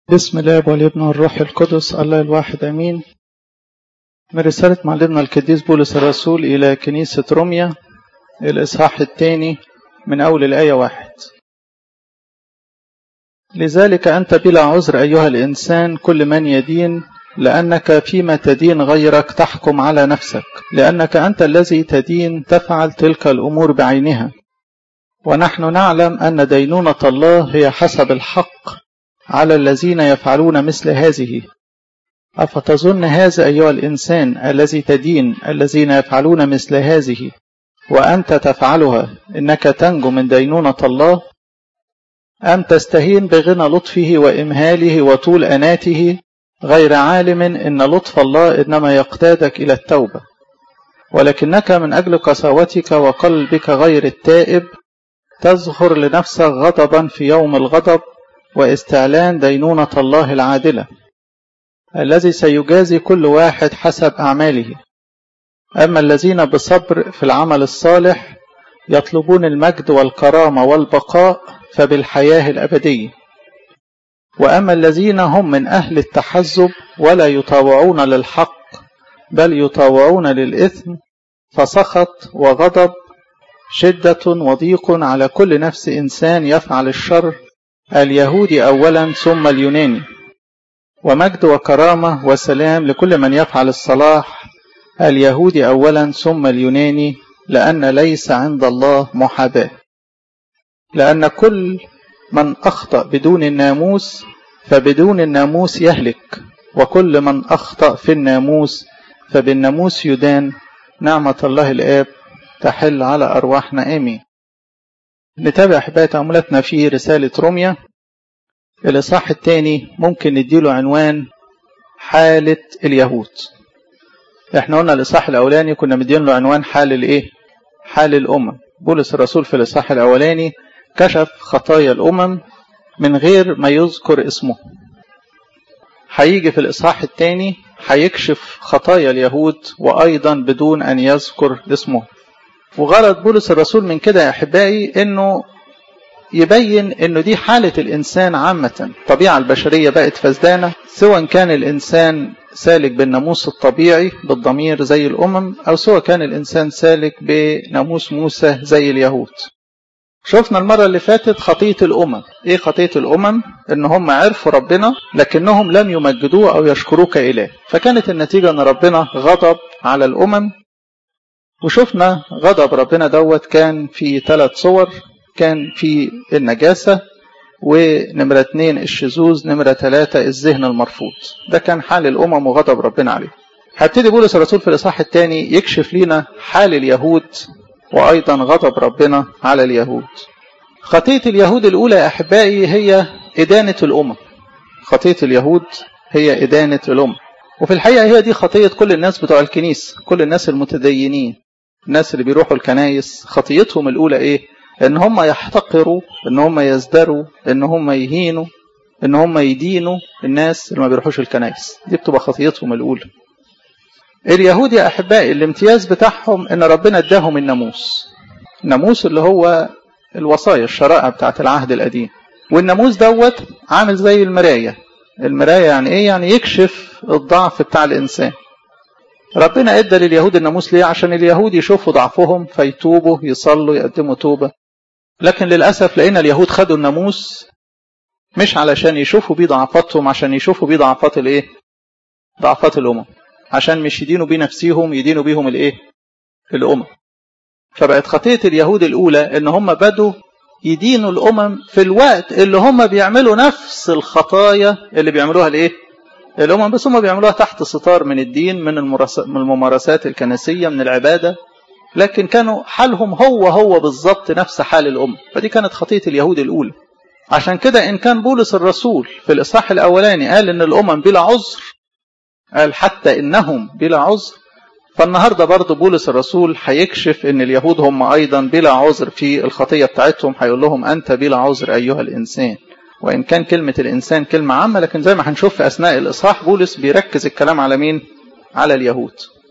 بسم الله والابن والروح القدس الله الواحد امين من رسالة معلمنا القديس بولس الرسول إلى كنيسة روميا الإصحاح الثاني من أول الآية واحد لذلك أنت بلا عذر أيها الإنسان كل من يدين لأنك فيما تدين غيرك تحكم على نفسك لأنك أنت الذي تدين تفعل تلك الأمور بعينها ونحن نعلم أن دينونة الله هي حسب الحق على الذين يفعلون مثل هذه أفتظن هذا أيها الإنسان الذي تدين الذين يفعلون مثل هذه وأنت تفعلها إنك تنجو من دينونة الله أم تستهين بغنى لطفه وإمهاله وطول أناته غير عالم إن لطف الله إنما يقتادك إلى التوبة ولكنك من أجل قساوتك وقلبك غير التائب تزهر لنفسك غضبا في يوم الغضب واستعلان دينونة الله العادلة الذي سيجازي كل واحد حسب أعماله أما الذين بصبر في العمل الصالح يطلبون المجد والكرامة والبقاء فبالحياة الأبدية وأما الذين هم من أهل التحزب ولا يطاوعون للحق بل يطاوعون للإثم فسخط وغضب شدة وضيق على كل نفس إنسان يفعل الشر اليهودي أولا ثم اليوناني ومجد وكرامة وسلام لكل من يفعل الصلاح اليهودي أولا ثم اليوناني لأن ليس عند الله محاباة لأن كل من أخطأ بدون الناموس فبدون الناموس يهلك وكل من أخطأ في الناموس فبالناموس يدان نعمة الله الآب تحل على أرواحنا آمين نتابع أحبائي تأملاتنا في رسالة روميا الإصحاح الثاني ممكن نديله عنوان حالة اليهود احنا قلنا الإصحاح الأولاني كنا مدين له عنوان حال الإيه؟ حال الأمم بولس الرسول في الإصحاح الأولاني كشف خطايا الأمم من غير ما يذكر اسمه هيجي في الإصحاح الثاني هيكشف خطايا اليهود وأيضا بدون أن يذكر اسمه وغرض بولس الرسول من كده يا أحبائي أنه يبين أنه دي حالة الإنسان عامة الطبيعة البشرية بقت فزدانة سواء كان الإنسان سالك بالناموس الطبيعي بالضمير زي الأمم أو سواء كان الإنسان سالك بناموس موسى زي اليهود شفنا المرة اللي فاتت خطية الأمم إيه خطية الأمم؟ إن هم عرفوا ربنا لكنهم لم يمجدوه أو يشكروه كإله فكانت النتيجة أن ربنا غضب على الأمم وشفنا غضب ربنا دوت كان في ثلاث صور كان في النجاسة ونمرة اتنين الشذوذ نمرة ثلاثة الذهن المرفوض ده كان حال الأمم وغضب ربنا عليه هبتدي بولس الرسول في الإصحاح الثاني يكشف لنا حال اليهود وأيضا غضب ربنا على اليهود خطية اليهود الأولى يا أحبائي هي إدانة الأمم خطية اليهود هي إدانة الأمم وفي الحقيقة هي دي خطية كل الناس بتوع الكنيسة كل الناس المتدينين الناس اللي بيروحوا الكنايس خطيتهم الأولى إيه إن هم يحتقروا إن هم يزدروا إن هم يهينوا إن هم يدينوا الناس اللي ما بيروحوش الكنايس دي بتبقى خطيتهم الأولى اليهود يا أحبائي الامتياز بتاعهم إن ربنا اداهم الناموس الناموس اللي هو الوصايا الشرائع بتاعت العهد القديم والناموس دوت عامل زي المراية المراية يعني ايه يعني يكشف الضعف بتاع الانسان ربنا ادى لليهود الناموس ليه عشان اليهود يشوفوا ضعفهم فيتوبوا يصلوا يقدموا توبة لكن للأسف لقينا اليهود خدوا الناموس مش علشان يشوفوا بيه ضعفاتهم عشان يشوفوا بيه ضعفات الايه ضعفات الامم عشان مش يدينوا بيه نفسيهم يدينوا بيهم الايه الامم فبقت خطية اليهود الاولى ان هم بدوا يدينوا الأمم في الوقت اللي هم بيعملوا نفس الخطايا اللي بيعملوها الإيه؟ الأمم بس هم بيعملوها تحت ستار من الدين من, من الممارسات الكنسية من العبادة لكن كانوا حالهم هو هو بالظبط نفس حال الأمم فدي كانت خطية اليهود الأولى عشان كده إن كان بولس الرسول في الإصحاح الأولاني قال إن الأمم بلا عذر قال حتى إنهم بلا عذر فالنهارده برضه بولس الرسول هيكشف ان اليهود هم ايضا بلا عذر في الخطيه بتاعتهم هيقول لهم انت بلا عذر ايها الانسان وان كان كلمه الانسان كلمه عامه لكن زي ما هنشوف في اثناء الاصحاح بولس بيركز الكلام على مين؟ على اليهود.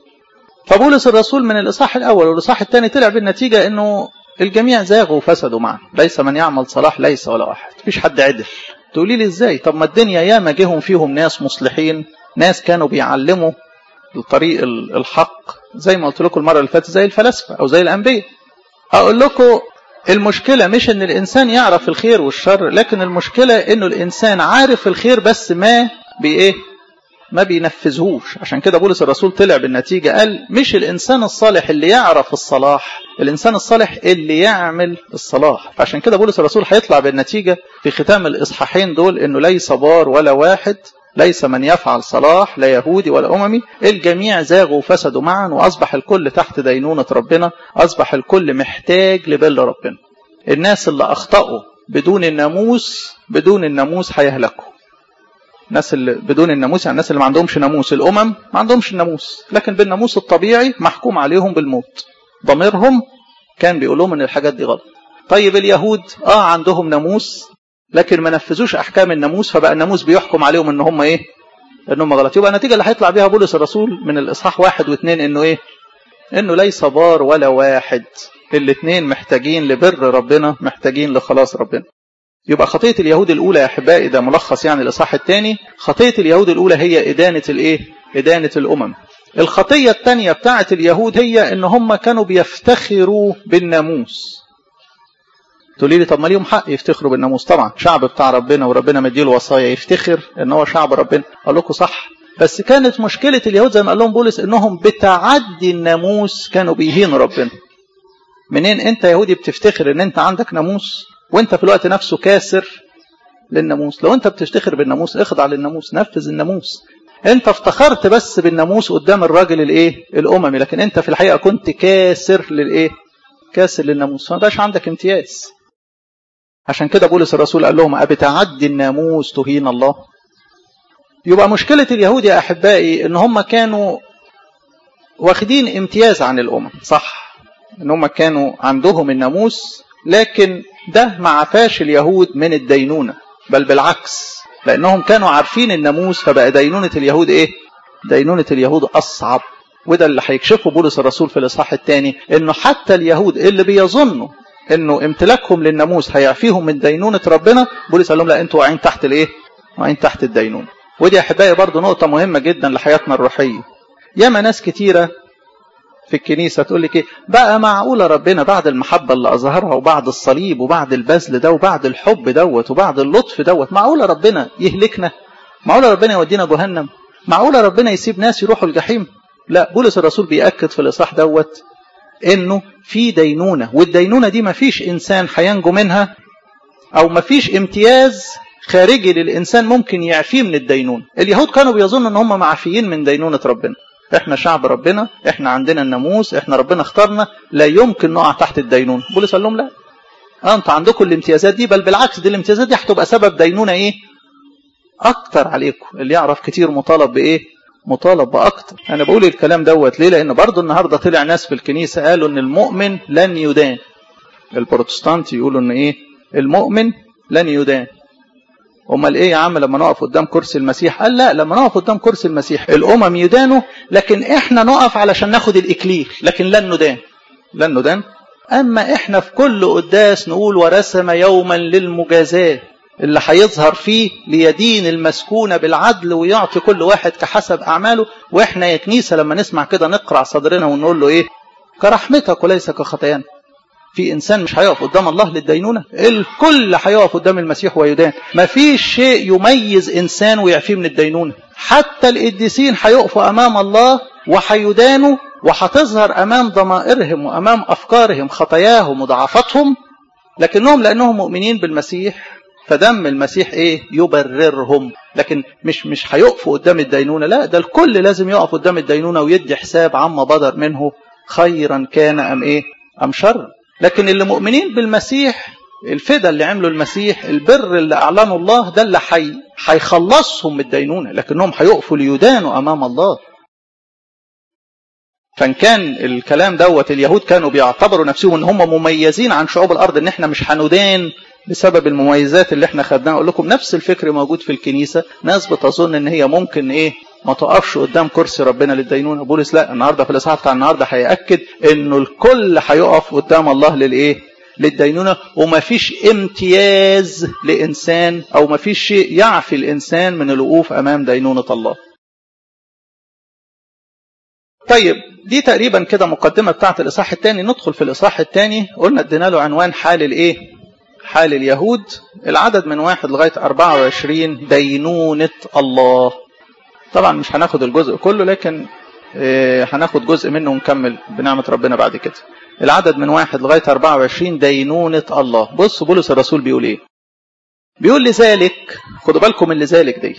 فبولس الرسول من الاصحاح الاول والاصحاح الثاني طلع بالنتيجه انه الجميع زاغوا وفسدوا معا ليس من يعمل صلاح ليس ولا واحد مفيش حد عدل تقولي لي ازاي طب ما الدنيا ياما جيهم فيهم ناس مصلحين ناس كانوا بيعلموا الطريق الحق زي ما قلت لكم المره اللي فاتت زي الفلاسفه او زي الانبياء اقول لكم المشكلة مش ان الانسان يعرف الخير والشر لكن المشكلة انه الانسان عارف الخير بس ما بايه ما بينفذهوش عشان كده بولس الرسول طلع بالنتيجة قال مش الانسان الصالح اللي يعرف الصلاح الانسان الصالح اللي يعمل الصلاح عشان كده بولس الرسول هيطلع بالنتيجة في ختام الاصحاحين دول انه ليس بار ولا واحد ليس من يفعل صلاح لا يهودي ولا أممي الجميع زاغوا وفسدوا معا وأصبح الكل تحت دينونة ربنا أصبح الكل محتاج لبل ربنا الناس اللي أخطأوا بدون الناموس بدون الناموس هيهلكوا الناس اللي بدون الناموس يعني الناس اللي ما عندهمش ناموس الأمم ما عندهمش الناموس لكن بالناموس الطبيعي محكوم عليهم بالموت ضميرهم كان بيقول لهم ان الحاجات دي غلط طيب اليهود اه عندهم ناموس لكن ما نفذوش احكام الناموس فبقى الناموس بيحكم عليهم ان هم ايه ان هم غلط يبقى النتيجه اللي هيطلع بيها بولس الرسول من الاصحاح واحد واثنين انه ايه انه ليس بار ولا واحد الاثنين محتاجين لبر ربنا محتاجين لخلاص ربنا يبقى خطيه اليهود الاولى يا احبائي ده ملخص يعني الاصحاح الثاني خطيه اليهود الاولى هي ادانه الايه ادانه الامم الخطيه الثانيه بتاعه اليهود هي ان هم كانوا بيفتخروا بالناموس تقولي لي طب ما ليهم حق يفتخروا بالناموس طبعا شعب بتاع ربنا وربنا مديله وصايا يفتخر ان هو شعب ربنا اقول لكم صح بس كانت مشكله اليهود زي ما قال لهم بولس انهم بتعدي الناموس كانوا بيهينوا ربنا منين انت يهودي بتفتخر ان انت عندك ناموس وانت في الوقت نفسه كاسر للناموس لو انت بتفتخر بالناموس اخضع للناموس نفذ الناموس انت افتخرت بس بالناموس قدام الراجل الايه الاممي لكن انت في الحقيقه كنت كاسر للايه كاسر للناموس فما بقاش عندك امتياز عشان كده بولس الرسول قال لهم أبتعدي الناموس تهين الله يبقى مشكلة اليهود يا أحبائي إن هم كانوا واخدين امتياز عن الأمم صح إن هم كانوا عندهم الناموس لكن ده ما عفاش اليهود من الدينونة بل بالعكس لأنهم كانوا عارفين الناموس فبقى دينونة اليهود إيه دينونة اليهود أصعب وده اللي هيكشفه بولس الرسول في الإصحاح الثاني إنه حتى اليهود اللي بيظنوا انه امتلاكهم للناموس هيعفيهم من دينونه ربنا بولس قال لهم لا انتوا واقعين تحت الايه؟ واقعين تحت الدينونه. ودي يا احبائي برضه نقطه مهمه جدا لحياتنا الروحيه. ياما ناس كتيره في الكنيسه تقول لك ايه؟ بقى معقوله ربنا بعد المحبه اللي اظهرها وبعد الصليب وبعد البذل ده وبعد الحب دوت وبعد اللطف دوت معقوله ربنا يهلكنا؟ معقوله ربنا يودينا جهنم؟ معقوله ربنا يسيب ناس يروحوا الجحيم؟ لا بولس الرسول بيأكد في الاصحاح دوت انه في دينونة والدينونة دي مفيش انسان هينجو منها او مفيش امتياز خارجي للانسان ممكن يعفيه من الدينونة اليهود كانوا بيظنوا ان هم معفيين من دينونة ربنا احنا شعب ربنا احنا عندنا الناموس احنا ربنا اختارنا لا يمكن نقع تحت الدينونة بولس قال لهم لا اه انتوا عندكم الامتيازات دي بل بالعكس دي الامتيازات دي هتبقى سبب دينونة ايه اكتر عليكم اللي يعرف كتير مطالب بايه مطالب باكتر انا بقول الكلام دوت ليه لان برضو النهارده طلع ناس في الكنيسه قالوا ان المؤمن لن يدان البروتستانت يقولوا ان ايه المؤمن لن يدان امال ايه يا عم لما نقف قدام كرسي المسيح قال لا لما نقف قدام كرسي المسيح الامم يدانوا لكن احنا نقف علشان ناخد الاكليل لكن لن ندان لن ندان اما احنا في كل قداس نقول ورسم يوما للمجازاه اللي هيظهر فيه ليدين المسكونة بالعدل ويعطي كل واحد كحسب أعماله وإحنا يا كنيسة لما نسمع كده نقرع صدرنا ونقول له إيه كرحمتك وليس كخطيان في إنسان مش هيقف قدام الله للدينونة الكل هيقف قدام المسيح ويدان مفيش شيء يميز إنسان ويعفيه من الدينونة حتى القديسين هيقفوا أمام الله وهيدانوا وهتظهر أمام ضمائرهم وأمام أفكارهم خطاياهم وضعفاتهم لكنهم لأنهم مؤمنين بالمسيح فدم المسيح ايه يبررهم لكن مش مش هيقفوا قدام الدينونه لا ده الكل لازم يقف قدام الدينونه ويدي حساب عما بدر منه خيرا كان ام ايه ام شر لكن اللي مؤمنين بالمسيح الفدا اللي عمله المسيح البر اللي اعلنه الله ده اللي حي هيخلصهم من الدينونه لكنهم هيقفوا ليدانوا امام الله فان كان الكلام دوت اليهود كانوا بيعتبروا نفسهم ان هم مميزين عن شعوب الارض ان احنا مش هندان بسبب المميزات اللي احنا خدناها اقول لكم نفس الفكر موجود في الكنيسه ناس بتظن ان هي ممكن ايه ما تقفش قدام كرسي ربنا للدينونه بولس لا النهارده في الاصحاح بتاع النهارده هياكد انه الكل هيقف قدام الله للايه للدينونة وما فيش امتياز لإنسان أو ما فيش شيء يعفي الإنسان من الوقوف أمام دينونة الله طيب دي تقريبا كده مقدمة بتاعت الإصحاح الثاني ندخل في الإصحاح الثاني قلنا ادينا له عنوان حال الإيه حال اليهود العدد من واحد لغاية 24 دينونة الله طبعا مش هناخد الجزء كله لكن هناخد جزء منه ونكمل بنعمة ربنا بعد كده العدد من واحد لغاية 24 دينونة الله بص بولس الرسول بيقول ايه بيقول لذلك خدوا بالكم من لذلك ديت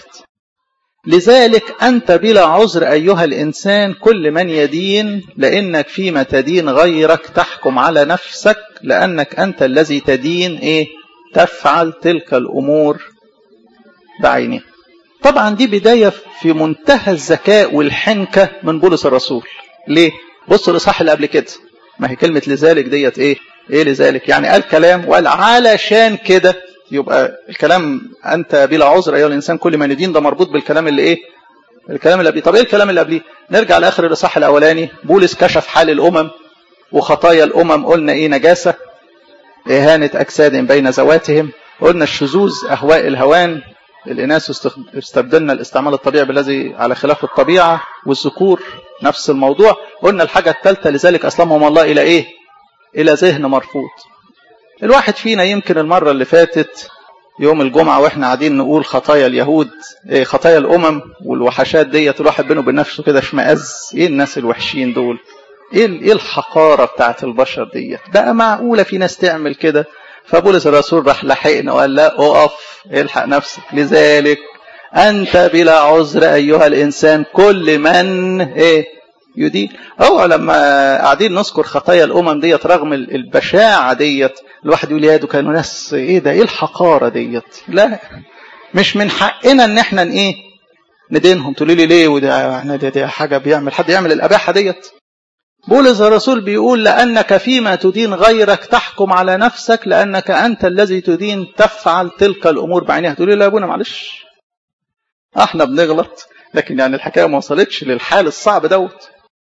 لذلك أنت بلا عذر أيها الإنسان كل من يدين لأنك فيما تدين غيرك تحكم على نفسك لأنك أنت الذي تدين إيه تفعل تلك الأمور بعينها طبعا دي بداية في منتهى الذكاء والحنكة من بولس الرسول ليه بصوا الإصحاح اللي قبل كده ما هي كلمة لذلك ديت إيه إيه لذلك يعني قال كلام وقال علشان كده يبقى الكلام أنت بلا عذر أيها الإنسان كل من يدين ده مربوط بالكلام اللي إيه الكلام اللي قبليه طب إيه الكلام اللي قبليه نرجع لآخر الإصحاح الأولاني بولس كشف حال الأمم وخطايا الأمم قلنا إيه نجاسة إهانة أجساد بين ذواتهم قلنا الشذوذ أهواء الهوان الإناث استبدلنا الاستعمال الطبيعي بالذي على خلاف الطبيعة والذكور نفس الموضوع قلنا الحاجة الثالثة لذلك أسلمهم الله إلى إيه إلى ذهن مرفوض الواحد فينا يمكن المرة اللي فاتت يوم الجمعة واحنا قاعدين نقول خطايا اليهود إيه خطايا الأمم والوحشات ديت الواحد بينه وبين نفسه كده اشمئز ايه الناس الوحشين دول ايه ايه الحقارة بتاعت البشر ديت بقى معقولة في ناس تعمل كده فبولس الرسول راح لحقنا وقال لا اقف الحق نفسك لذلك أنت بلا عذر أيها الإنسان كل من إيه يدين اوعى لما قاعدين نذكر خطايا الأمم ديت رغم البشاعة ديت الواحد يقول يا كانوا ناس إيه ده إيه الحقارة ديت لا مش من حقنا إن إحنا إيه ندينهم تقولي لي ليه وده احنا دي, دي حاجة بيعمل حد يعمل الأباحة ديت بولس الرسول بيقول لأنك فيما تدين غيرك تحكم على نفسك لأنك أنت الذي تدين تفعل تلك الأمور بعينها تقول لي لا يا أبونا معلش احنا بنغلط لكن يعني الحكاية ما وصلتش للحال الصعب دوت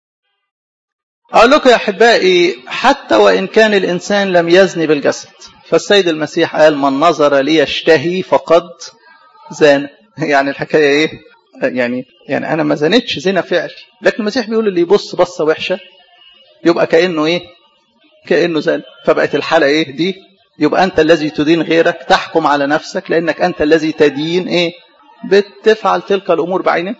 أقول لكم يا أحبائي حتى وإن كان الإنسان لم يزني بالجسد فالسيد المسيح قال من نظر ليشتهي فقد زان يعني الحكاية إيه يعني يعني أنا ما زنتش زنا فعلي لكن المسيح بيقول اللي يبص بصة وحشة يبقى كأنه إيه كأنه زان فبقت الحالة إيه دي يبقى أنت الذي تدين غيرك تحكم على نفسك لأنك أنت الذي تدين إيه بتفعل تلك الأمور بعينها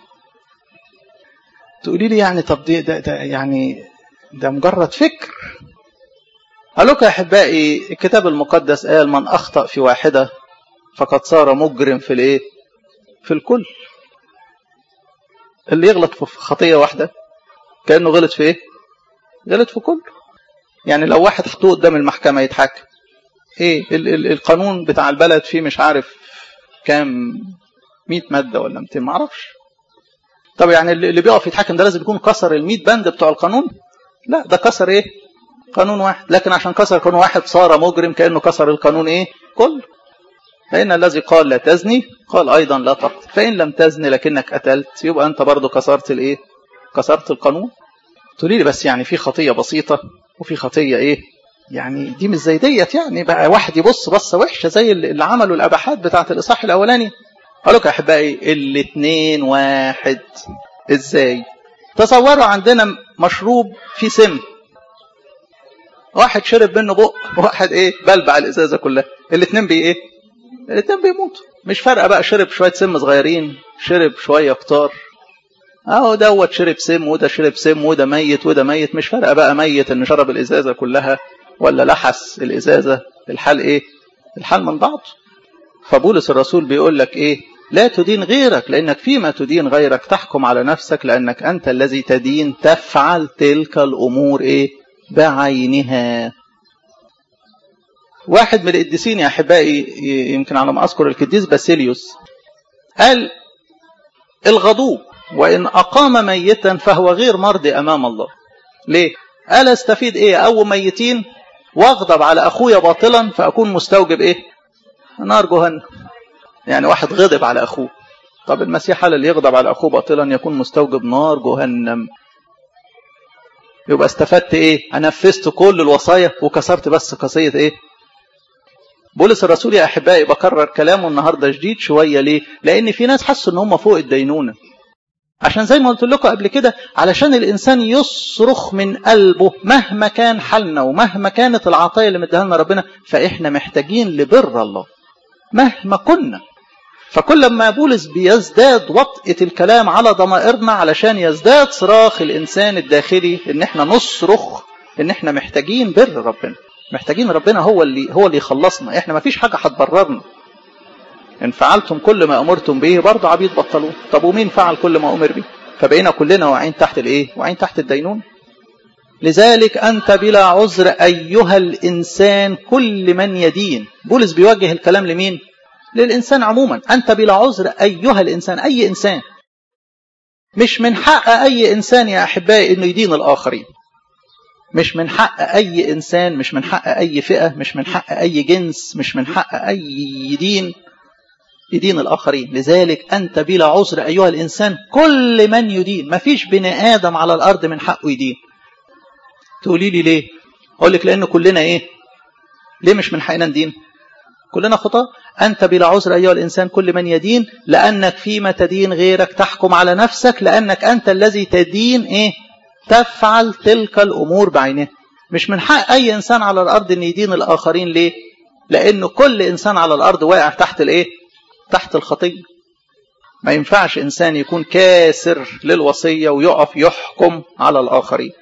تقولي لي يعني طب دي ده, ده يعني ده مجرد فكر قال لك يا أحبائي الكتاب المقدس قال من أخطأ في واحدة فقد صار مجرم في الإيه في الكل اللي يغلط في خطية واحدة كأنه غلط في إيه غلط في كله يعني لو واحد حطوه قدام المحكمة يتحاكم ايه ال ال القانون بتاع البلد فيه مش عارف كام 100 ماده ولا 200 ما اعرفش طب يعني اللي بيقف يتحاكم ده لازم يكون كسر ال 100 بند بتوع القانون لا ده كسر ايه قانون واحد لكن عشان كسر قانون واحد صار مجرم كانه كسر القانون ايه كله فإن الذي قال لا تزني قال أيضا لا تقتل فإن لم تزني لكنك قتلت يبقى أنت برضو كسرت الإيه كسرت القانون تقولي لي بس يعني في خطية بسيطة وفي خطية إيه يعني دي مش زي ديت يعني بقى واحد يبص بصة وحشة زي اللي عملوا الأباحات بتاعة الإصحاح الأولاني قالوا لك يا أحبائي الاتنين واحد إزاي تصوروا عندنا مشروب فيه سم واحد شرب منه بق واحد ايه بلبع الازازه كلها الاثنين بي ايه الاثنين بيموتوا مش فارقه بقى شرب شويه سم صغيرين شرب شويه كتار اهو دوت شرب سم وده شرب سم وده ميت وده ميت مش فارقه بقى ميت ان شرب الازازه كلها ولا لحس الازازه الحال ايه الحال من بعض فبولس الرسول بيقول لك ايه لا تدين غيرك لانك فيما تدين غيرك تحكم على نفسك لانك انت الذي تدين تفعل تلك الامور ايه بعينها واحد من القديسين يا احبائي يمكن على ما اذكر القديس باسيليوس قال الغضوب وان اقام ميتا فهو غير مرضي امام الله ليه قال استفيد ايه او ميتين واغضب على اخويا باطلا فاكون مستوجب ايه نار جهنم يعني واحد غضب على اخوه طب المسيح قال اللي يغضب على اخوه باطلا يكون مستوجب نار جهنم يبقى استفدت ايه انا نفذت كل الوصايا وكسرت بس قصيه ايه بولس الرسول يا احبائي بكرر كلامه النهارده جديد شويه ليه لان في ناس حسوا ان هم فوق الدينونه عشان زي ما قلت لكم قبل كده علشان الانسان يصرخ من قلبه مهما كان حالنا ومهما كانت العطايا اللي مديها لنا ربنا فاحنا محتاجين لبر الله مهما كنا فكل ما بولس بيزداد وطئة الكلام على ضمائرنا علشان يزداد صراخ الإنسان الداخلي إن إحنا نصرخ إن إحنا محتاجين بر ربنا محتاجين ربنا هو اللي هو اللي يخلصنا إحنا ما فيش حاجة هتبررنا إن فعلتم كل ما أمرتم به برضه عبيد بطلوه طب ومين فعل كل ما أمر به فبقينا كلنا واعيين تحت الإيه واعيين تحت الدينون لذلك أنت بلا عذر أيها الإنسان كل من يدين بولس بيوجه الكلام لمين للإنسان عموما أنت بلا عذر أيها الإنسان أي إنسان مش من حق أي إنسان يا أحبائي أنه يدين الآخرين مش من حق أي إنسان مش من حق أي فئة مش من حق أي جنس مش من حق أي دين يدين الآخرين لذلك أنت بلا عذر أيها الإنسان كل من يدين ما فيش بني آدم على الأرض من حقه يدين تقولي لي ليه أقول لك لأن كلنا إيه ليه مش من حقنا ندين كلنا خطاة أنت بلا عذر أيها الإنسان كل من يدين لأنك فيما تدين غيرك تحكم على نفسك لأنك أنت الذي تدين إيه تفعل تلك الأمور بعينها مش من حق أي إنسان على الأرض أن يدين الآخرين ليه لأنه كل إنسان على الأرض واقع تحت الإيه تحت الخطية ما ينفعش إنسان يكون كاسر للوصية ويقف يحكم على الآخرين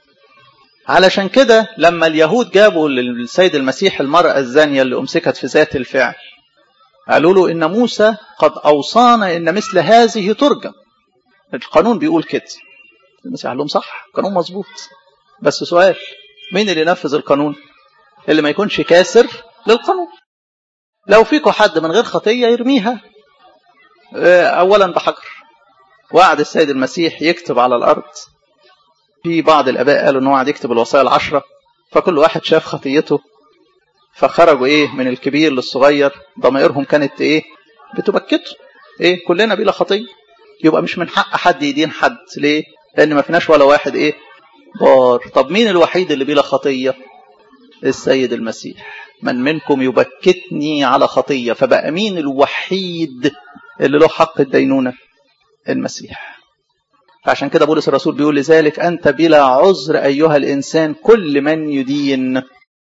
علشان كده لما اليهود جابوا للسيد المسيح المرأة الزانية اللي أمسكت في ذات الفعل قالوا له إن موسى قد أوصانا إن مثل هذه ترجم القانون بيقول كده المسيح قال لهم صح قانون مظبوط بس سؤال مين اللي ينفذ القانون اللي ما يكونش كاسر للقانون لو فيكم حد من غير خطية يرميها أولا بحجر وقعد السيد المسيح يكتب على الأرض في بعض الآباء قالوا إن هو قاعد يكتب الوصايا العشرة فكل واحد شاف خطيته فخرجوا إيه من الكبير للصغير ضمائرهم كانت إيه بتبكته إيه كلنا بلا خطية يبقى مش من حق حد يدين حد ليه؟ لأن ما فيناش ولا واحد إيه بار طب مين الوحيد اللي بلا خطية؟ السيد المسيح من منكم يبكتني على خطية فبقى مين الوحيد اللي له حق الدينونة؟ المسيح فعشان كده بولس الرسول بيقول لذلك أنت بلا عذر أيها الإنسان كل من يدين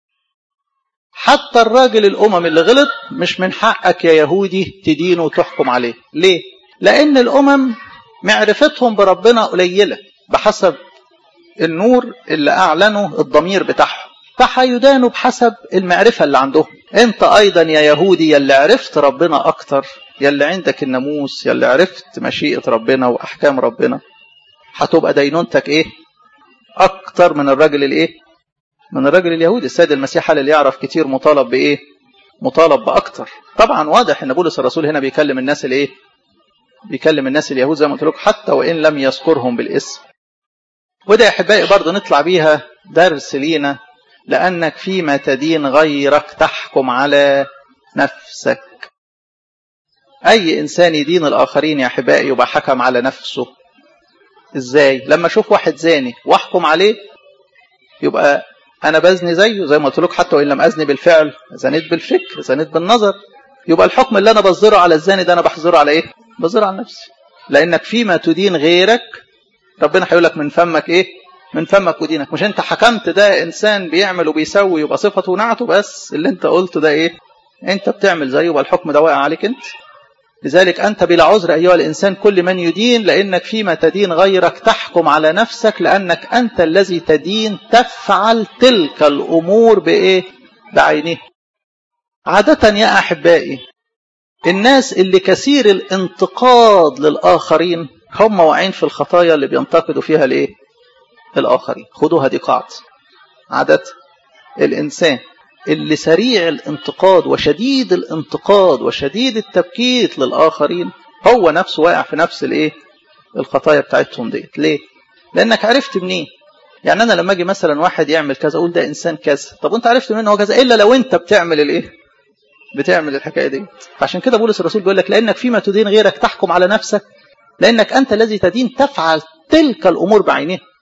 حتى الراجل الأمم اللي غلط مش من حقك يا يهودي تدينه وتحكم عليه ليه؟ لأن الأمم معرفتهم بربنا قليلة بحسب النور اللي أعلنه الضمير بتاعهم فهيدانوا بحسب المعرفة اللي عندهم انت أيضا يا يهودي يلي عرفت ربنا أكتر يلي عندك الناموس يلي عرفت مشيئة ربنا وأحكام ربنا هتبقى دينونتك ايه اكتر من الراجل الايه من الراجل اليهودي السيد المسيح اللي يعرف كتير مطالب بايه مطالب باكتر طبعا واضح ان بولس الرسول هنا بيكلم الناس الايه بيكلم الناس اليهود زي ما قلت لكم حتى وان لم يذكرهم بالاسم وده يا احبائي برضه نطلع بيها درس لينا لانك فيما تدين غيرك تحكم على نفسك اي انسان يدين الاخرين يا احبائي يبقى حكم على نفسه ازاي لما اشوف واحد زاني واحكم عليه يبقى انا بزني زيه زي ما قلت لك حتى وان لم ازني بالفعل زنيت بالفكر زنيت بالنظر يبقى الحكم اللي انا بصدره على الزاني ده انا بحظره على ايه بصدره على نفسي لانك فيما تدين غيرك ربنا هيقول لك من فمك ايه من فمك ودينك مش انت حكمت ده انسان بيعمل وبيسوي يبقى صفته ونعته بس اللي انت قلته ده ايه انت بتعمل زيه يبقى الحكم ده واقع عليك انت لذلك أنت بلا عذر أيها الإنسان كل من يدين لأنك فيما تدين غيرك تحكم على نفسك لأنك أنت الذي تدين تفعل تلك الأمور بإيه؟ بعينه عادة يا أحبائي الناس اللي كثير الانتقاد للآخرين هم واقعين في الخطايا اللي بينتقدوا فيها الإيه؟ الآخرين خدوها دي قاعدة عادة الإنسان اللي سريع الانتقاد وشديد الانتقاد وشديد التبكيت للآخرين هو نفسه واقع في نفس الايه الخطايا بتاعتهم ديت ليه لانك عرفت منين يعني انا لما اجي مثلا واحد يعمل كذا اقول ده انسان كذا طب انت عرفت منه هو كذا الا لو انت بتعمل الايه بتعمل الحكايه دي عشان كده بولس الرسول بيقول لك لانك فيما تدين غيرك تحكم على نفسك لانك انت الذي تدين تفعل تلك الامور بعينها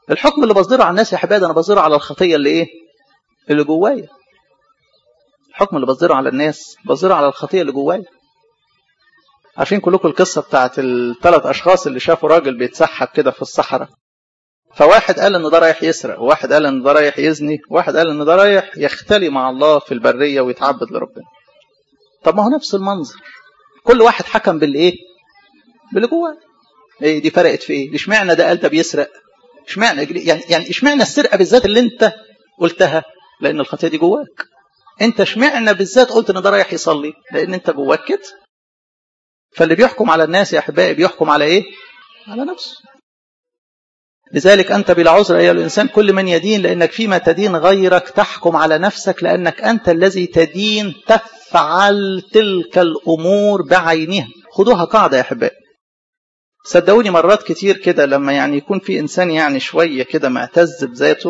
الحكم اللي بصدره على الناس يا حبايبي انا بصدره على الخطيه اللي ايه اللي جوايا الحكم اللي بصدره على الناس بصدره على الخطيه اللي جوايا عارفين كلكم القصه بتاعت الثلاث اشخاص اللي شافوا راجل بيتسحب كده في الصحراء فواحد قال ان ده رايح يسرق وواحد قال ان ده رايح يزني وواحد قال ان ده رايح يختلي مع الله في البريه ويتعبد لربنا طب ما هو نفس المنظر كل واحد حكم بالايه باللي جواه ايه دي فرقت في ايه اشمعنى ده قال ده بيسرق اشمعنى يعني يعني اشمعنى السرقه بالذات اللي انت قلتها لان الخطيه دي جواك انت اشمعنى بالذات قلت ان ده رايح يصلي لان انت جواك كده فاللي بيحكم على الناس يا احبائي بيحكم على ايه على نفسه لذلك أنت بلا عذر أيها الإنسان كل من يدين لأنك فيما تدين غيرك تحكم على نفسك لأنك أنت الذي تدين تفعل تلك الأمور بعينها خدوها قاعدة يا أحبائي صدقوني مرات كتير كده لما يعني يكون في إنسان يعني شوية كده معتز بذاته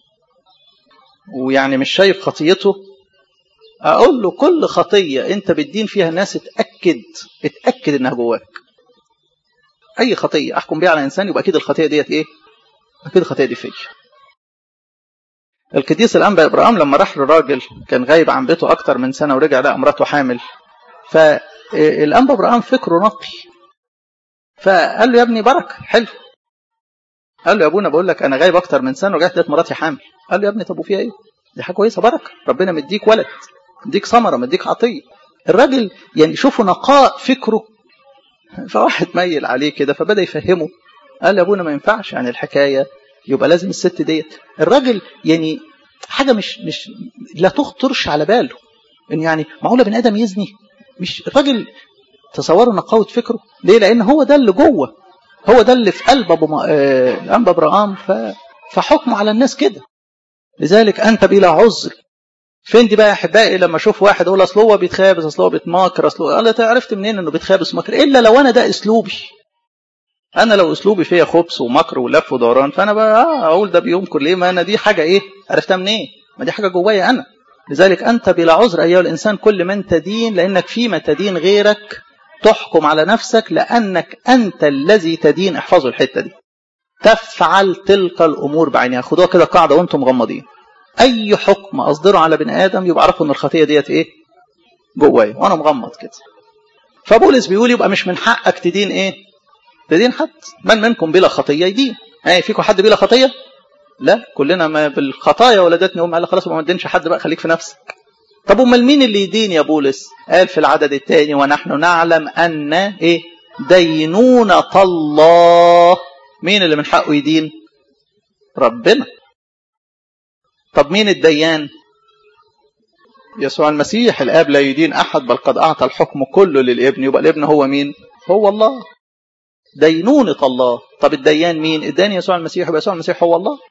ويعني مش شايف خطيته أقول له كل خطية أنت بتدين فيها الناس اتأكد اتأكد إنها جواك أي خطية أحكم بيها على إنسان يبقى أكيد الخطية ديت إيه أكيد الخطية دي فيا القديس الأنبا إبراهيم لما راح لراجل كان غايب عن بيته أكتر من سنة ورجع لقى مراته حامل فالأنبا إبراهيم فكره نقي فقال له يا ابني بركة حلو قال له يا ابونا بقول لك أنا غايب أكتر من سنة ورجعت لقيت مراتي حامل قال له يا ابني طب وفيها إيه؟ دي حاجة كويسة بركة ربنا مديك ولد مديك ثمرة مديك عطية الراجل يعني شوفوا نقاء فكره فواحد ميل عليه كده فبدأ يفهمه قال يا ابونا ما ينفعش يعني الحكايه يبقى لازم الست ديت الراجل يعني حاجه مش مش لا تخطرش على باله ان يعني معقوله بني ادم يزني مش الراجل تصوروا نقاوه فكره ليه لان هو ده اللي جوه هو ده اللي في قلب ابو آه انبا ابراهام ف... فحكمه على الناس كده لذلك انت بلا عذر فين دي بقى يا احبائي لما اشوف واحد اقول اصل هو بيتخابس اصل هو بيتماكر اصل هو قال عرفت منين انه بيتخابس ماكر الا لو انا ده اسلوبي انا لو اسلوبي فيها خبث ومكر ولف ودوران فانا بقى آه اقول ده بيمكر ليه ما انا دي حاجه ايه عرفتها منين إيه؟ ما دي حاجه جوايا انا لذلك انت بلا عذر ايها الانسان كل من تدين لانك فيما تدين غيرك تحكم على نفسك لانك انت الذي تدين احفظوا الحته دي تفعل تلك الامور بعينها خدوها كده قاعده وانتم مغمضين اي حكم اصدره على بني ادم يبقى عرفوا ان الخطيه ديت ايه جوايا وانا مغمض كده فبولس بيقول يبقى مش من حقك تدين ايه تدين حد من منكم بلا خطيه يدين يعني فيكم حد بلا خطيه لا كلنا ما بالخطايا ولدتني ام قال خلاص ما تدينش حد بقى خليك في نفسك طب امال مين اللي يدين يا بولس قال في العدد الثاني ونحن نعلم ان ايه دينونة الله مين اللي من حقه يدين ربنا طب مين الديان يسوع المسيح الاب لا يدين احد بل قد اعطى الحكم كله للابن يبقى الابن هو مين هو الله دينونة الله طب الديان مين الديان يسوع المسيح يبقى يسوع المسيح هو الله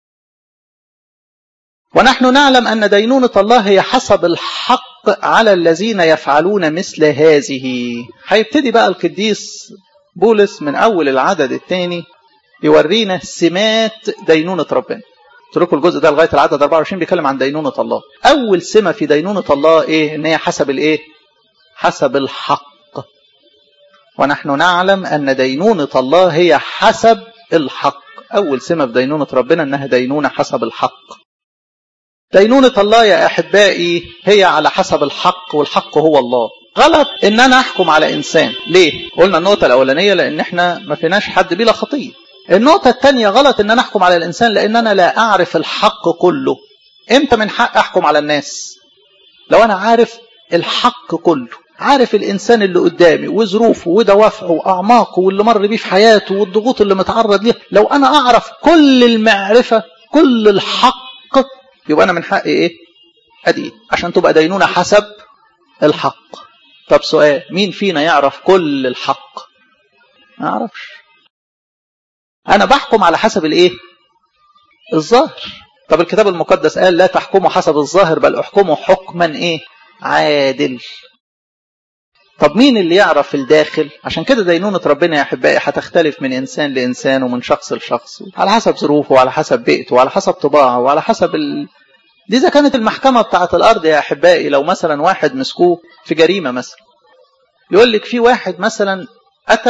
ونحن نعلم أن دينونة الله هي حسب الحق على الذين يفعلون مثل هذه هيبتدي بقى القديس بولس من أول العدد الثاني يورينا سمات دينونة ربنا قلت لكم الجزء ده لغاية العدد 24 بيتكلم عن دينونة الله أول سمة في دينونة الله إيه إن هي حسب الإيه حسب الحق ونحن نعلم أن دينونة الله هي حسب الحق أول سمة في دينونة ربنا أنها دينونة حسب الحق دينونة الله يا أحبائي هي على حسب الحق والحق هو الله غلط ان انا احكم على انسان ليه قلنا النقطة الاولانية لان احنا ما فيناش حد بلا خطية النقطة الثانية غلط ان انا احكم على الانسان لان انا لا اعرف الحق كله امتى من حق احكم على الناس لو انا عارف الحق كله عارف الانسان اللي قدامي وظروفه ودوافعه واعماقه واللي مر بيه في حياته والضغوط اللي متعرض ليها لو انا اعرف كل المعرفة كل الحق يبقى انا من حقي ايه ادي عشان تبقى دينونة حسب الحق طب سؤال مين فينا يعرف كل الحق ما اعرفش انا بحكم على حسب الايه الظاهر طب الكتاب المقدس قال لا تحكموا حسب الظاهر بل احكموا حكما ايه عادل طب مين اللي يعرف الداخل عشان كده دينونة ربنا يا أحبائي هتختلف من إنسان لإنسان ومن شخص لشخص على حسب ظروفه وعلى حسب بيئته وعلى حسب طباعه وعلى حسب ال... دي إذا كانت المحكمة بتاعة الأرض يا أحبائي لو مثلا واحد مسكوه في جريمة مثلا يقول لك في واحد مثلا قتل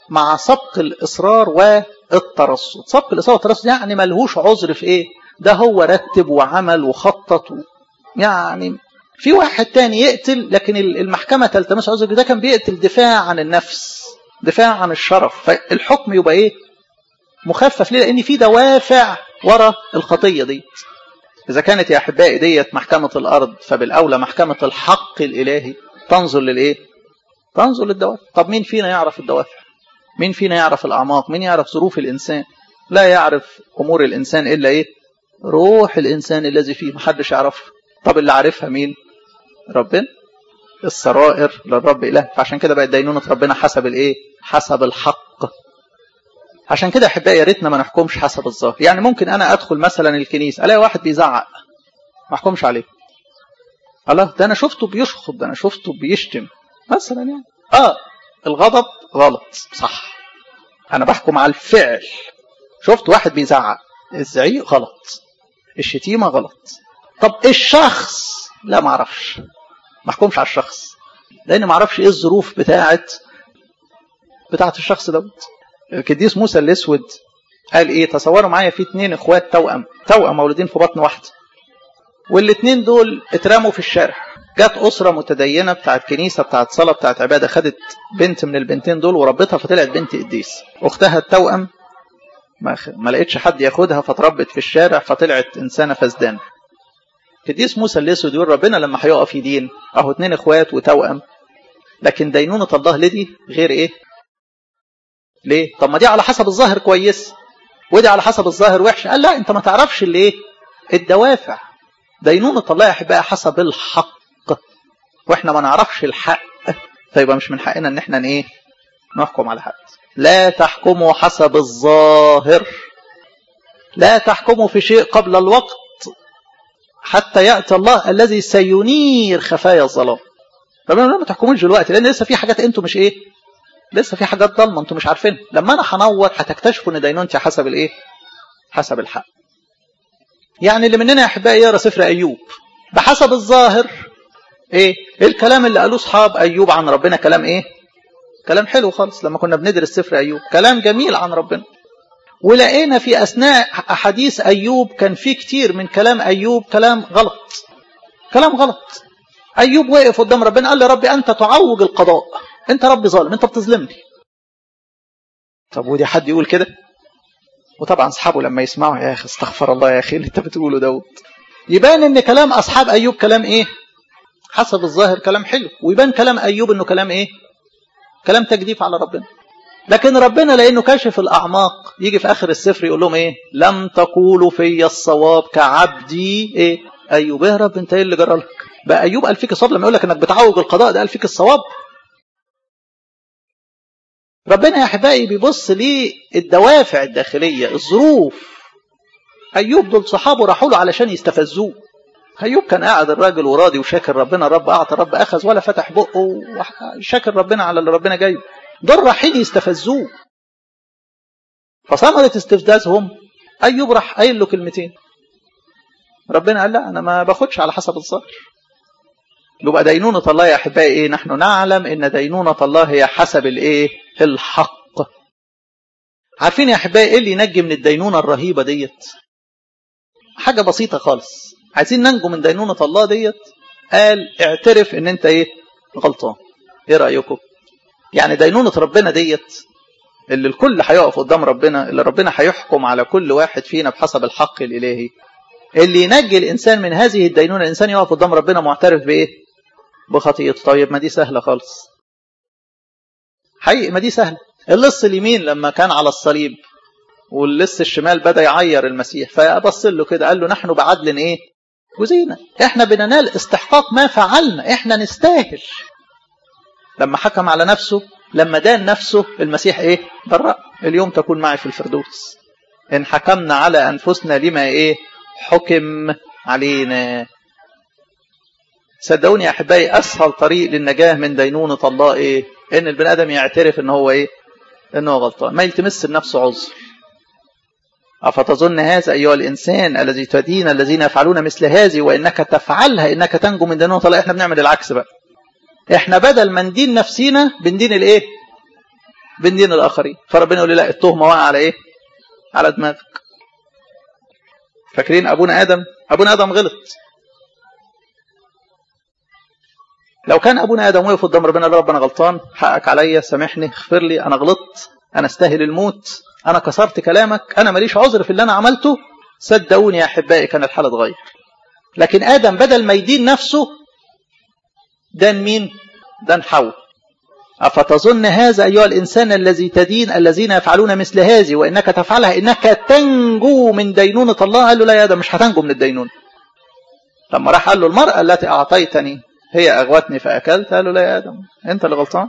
مع سبق الإصرار والترصد سبق الإصرار والترصد يعني ملهوش عذر في إيه ده هو رتب وعمل وخطط و... يعني في واحد تاني يقتل لكن المحكمة تلتمس عذر ده كان بيقتل دفاع عن النفس دفاع عن الشرف فالحكم يبقى ايه مخفف ليه لان في دوافع ورا الخطية دي اذا كانت يا احبائي ديت محكمة الارض فبالاولى محكمة الحق الالهي تنظر للايه تنظر للدوافع طب مين فينا يعرف الدوافع مين فينا يعرف الاعماق مين يعرف ظروف الانسان لا يعرف امور الانسان الا ايه روح الانسان الذي فيه محدش يعرفها طب اللي عارفها مين ربنا السرائر للرب إله فعشان كده بقت دينونة ربنا حسب الإيه حسب الحق عشان كده أحبائي يا ريتنا ما نحكمش حسب الظاهر يعني ممكن أنا أدخل مثلا الكنيسة ألاقي واحد بيزعق ما أحكمش عليه الله ده أنا شفته بيشخط ده أنا شفته بيشتم مثلا يعني آه الغضب غلط صح أنا بحكم على الفعل شفت واحد بيزعق الزعيق غلط الشتيمة غلط طب الشخص لا ما اعرفش ما احكمش على الشخص لان ما اعرفش ايه الظروف بتاعه بتاعه الشخص دوت القديس موسى الاسود قال ايه تصوروا معايا في اتنين اخوات توأم توأم مولودين في بطن واحده والاتنين دول اترموا في الشارع جت اسره متدينه بتاعت كنيسه بتاعت صلاه بتاعت عباده خدت بنت من البنتين دول وربتها فطلعت بنت قديس اختها التوأم ما, ما لقيتش حد ياخدها فتربت في الشارع فطلعت انسانه فسدانه قديس موسى الاسود يقول ربنا لما هيقف يدين اهو اتنين اخوات وتوأم لكن دينونة الله لدي غير ايه ليه طب ما دي على حسب الظاهر كويس ودي على حسب الظاهر وحش قال لا انت ما تعرفش اللي ايه الدوافع دينونة الله يا احبائي حسب الحق واحنا ما نعرفش الحق فيبقى مش من حقنا ان احنا ايه نحكم على حد لا تحكموا حسب الظاهر لا تحكموا في شيء قبل الوقت حتى يأتي الله الذي سينير خفايا الظلام ربنا ما تحكموش دلوقتي لان لسه في حاجات انتوا مش ايه لسه في حاجات ضلمه انتوا مش عارفينها لما انا هنور هتكتشفوا ان دينونتي حسب الايه حسب الحق يعني اللي مننا يا احبائي يقرا سفر ايوب بحسب الظاهر ايه الكلام اللي قالوه اصحاب ايوب عن ربنا كلام ايه كلام حلو خالص لما كنا بندرس سفر ايوب كلام جميل عن ربنا ولقينا في أثناء أحاديث أيوب كان في كتير من كلام أيوب كلام غلط كلام غلط أيوب وقف قدام ربنا قال لي ربي أنت تعوج القضاء أنت ربي ظالم أنت بتظلمني طب ودي حد يقول كده وطبعا أصحابه لما يسمعوا يا أخي استغفر الله يا أخي اللي أنت بتقوله دوت يبان إن كلام أصحاب أيوب كلام إيه حسب الظاهر كلام حلو ويبان كلام أيوب إنه كلام إيه كلام تجديف على ربنا لكن ربنا لانه كاشف الاعماق يجي في اخر السفر يقول لهم ايه لم تقولوا في الصواب كعبدي ايه ايوب يا رب انت ايه اللي جرى لك بقى ايوب قال فيك الصواب لما يقول لك انك بتعوج القضاء ده قال فيك الصواب ربنا يا احبائي بيبص للدوافع الداخليه الظروف ايوب دول صحابه راحوا له علشان يستفزوه ايوب كان قاعد الراجل وراضي وشاكر ربنا رب اعطى رب اخذ ولا فتح بقه وشاكر ربنا على اللي ربنا جايبه دول رايحين يستفزوه فثمرة استفزازهم أيوب راح قايل له كلمتين ربنا قال لا أنا ما باخدش على حسب الظاهر يبقى دينونة الله يا أحبائي إيه نحن نعلم إن دينونة الله هي حسب الإيه الحق عارفين يا أحبائي إيه اللي ينجي من الدينونة الرهيبة ديت حاجة بسيطة خالص عايزين ننجو من دينونة الله ديت قال اعترف إن أنت إيه غلطان إيه رأيكم يعني دينونة ربنا ديت اللي الكل هيقف قدام ربنا اللي ربنا هيحكم على كل واحد فينا بحسب الحق الإلهي اللي ينجي الإنسان من هذه الدينونة الإنسان يقف قدام ربنا معترف بإيه بخطيئته طيب ما دي سهلة خالص حقيقي ما دي سهلة اللص اليمين لما كان على الصليب واللص الشمال بدأ يعير المسيح فبص له كده قال له نحن بعدل ايه جزينا احنا بننال استحقاق ما فعلنا احنا نستاهل لما حكم على نفسه لما دان نفسه المسيح ايه برأ اليوم تكون معي في الفردوس ان حكمنا على انفسنا لما ايه حكم علينا صدقوني يا احبائي اسهل طريق للنجاه من دينونه الله ايه ان البني ادم يعترف ان هو ايه ان هو غلطان ما يلتمس لنفسه عذر أفتظن هذا أيها الإنسان الذي تدين الذين يفعلون مثل هذه وإنك تفعلها إنك تنجو من دينونة الله إحنا بنعمل العكس بقى إحنا بدل ما ندين نفسينا بندين الإيه بندين الاخرين فربنا يقول لي لا التهمه واقعه على ايه على دماغك فاكرين ابونا ادم ابونا ادم غلط لو كان ابونا ادم وقف قدام ربنا قال ربنا غلطان حقك عليا سامحني اغفر لي انا غلطت انا استاهل الموت انا كسرت كلامك انا ماليش عذر في اللي انا عملته صدقوني يا احبائي كان الحال اتغير لكن ادم بدل ما يدين نفسه دان مين دان حواء أفتظن هذا أيها الإنسان الذي تدين الذين يفعلون مثل هذه وإنك تفعلها إنك تنجو من دينونة الله قال له لا يا ده مش هتنجو من الدينونة لما راح قال له المرأة التي أعطيتني هي أغوتني فأكلت قال له لا يا آدم أنت اللي غلطان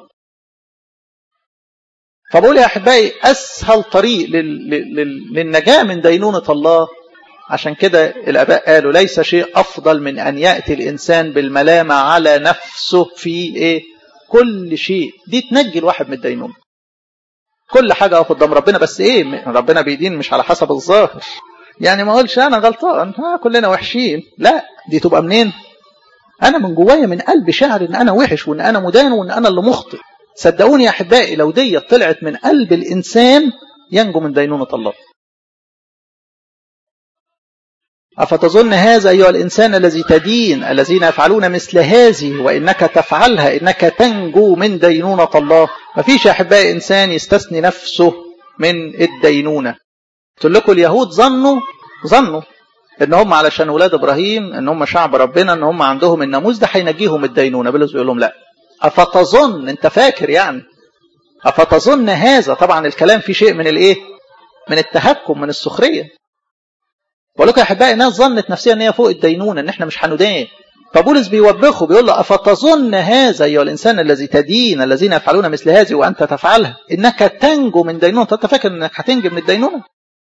فبقول يا أحبائي أسهل طريق لل... لل... للنجاة من دينونة الله عشان كده الآباء قالوا ليس شيء أفضل من أن يأتي الإنسان بالملامة على نفسه في إيه كل شيء دي تنجي الواحد من الدينونة كل حاجة أقف قدام ربنا بس إيه ربنا بيدين مش على حسب الظاهر يعني ما أقولش أنا غلطان ها كلنا وحشين لا دي تبقى منين أنا من جوايا من قلبي شاعر إن أنا وحش وإن أنا مدان وإن أنا اللي مخطئ صدقوني يا أحبائي لو دي طلعت من قلب الإنسان ينجو من دينونة الله أفتظن هذا أيها الإنسان الذي تدين الذين يفعلون مثل هذه وإنك تفعلها إنك تنجو من دينونة الله ما فيش يا أحبائي إنسان يستثني نفسه من الدينونة قلت لكم اليهود ظنوا ظنوا ان هم علشان ولاد ابراهيم ان هم شعب ربنا ان هم عندهم الناموس ده هينجيهم الدينونه بلس يقول لهم لا افتظن انت فاكر يعني افتظن هذا طبعا الكلام فيه شيء من الايه من التهكم من السخريه بقول لكم يا احبائي ناس ظنت نفسها ان هي فوق الدينونه ان احنا مش هندان فبولس بيوبخه بيقول له افتظن هذا ايها الانسان الذي تدين الذين يفعلون مثل هذه وانت تفعلها انك تنجو من دينونه انت فاكر انك هتنجو من الدينونه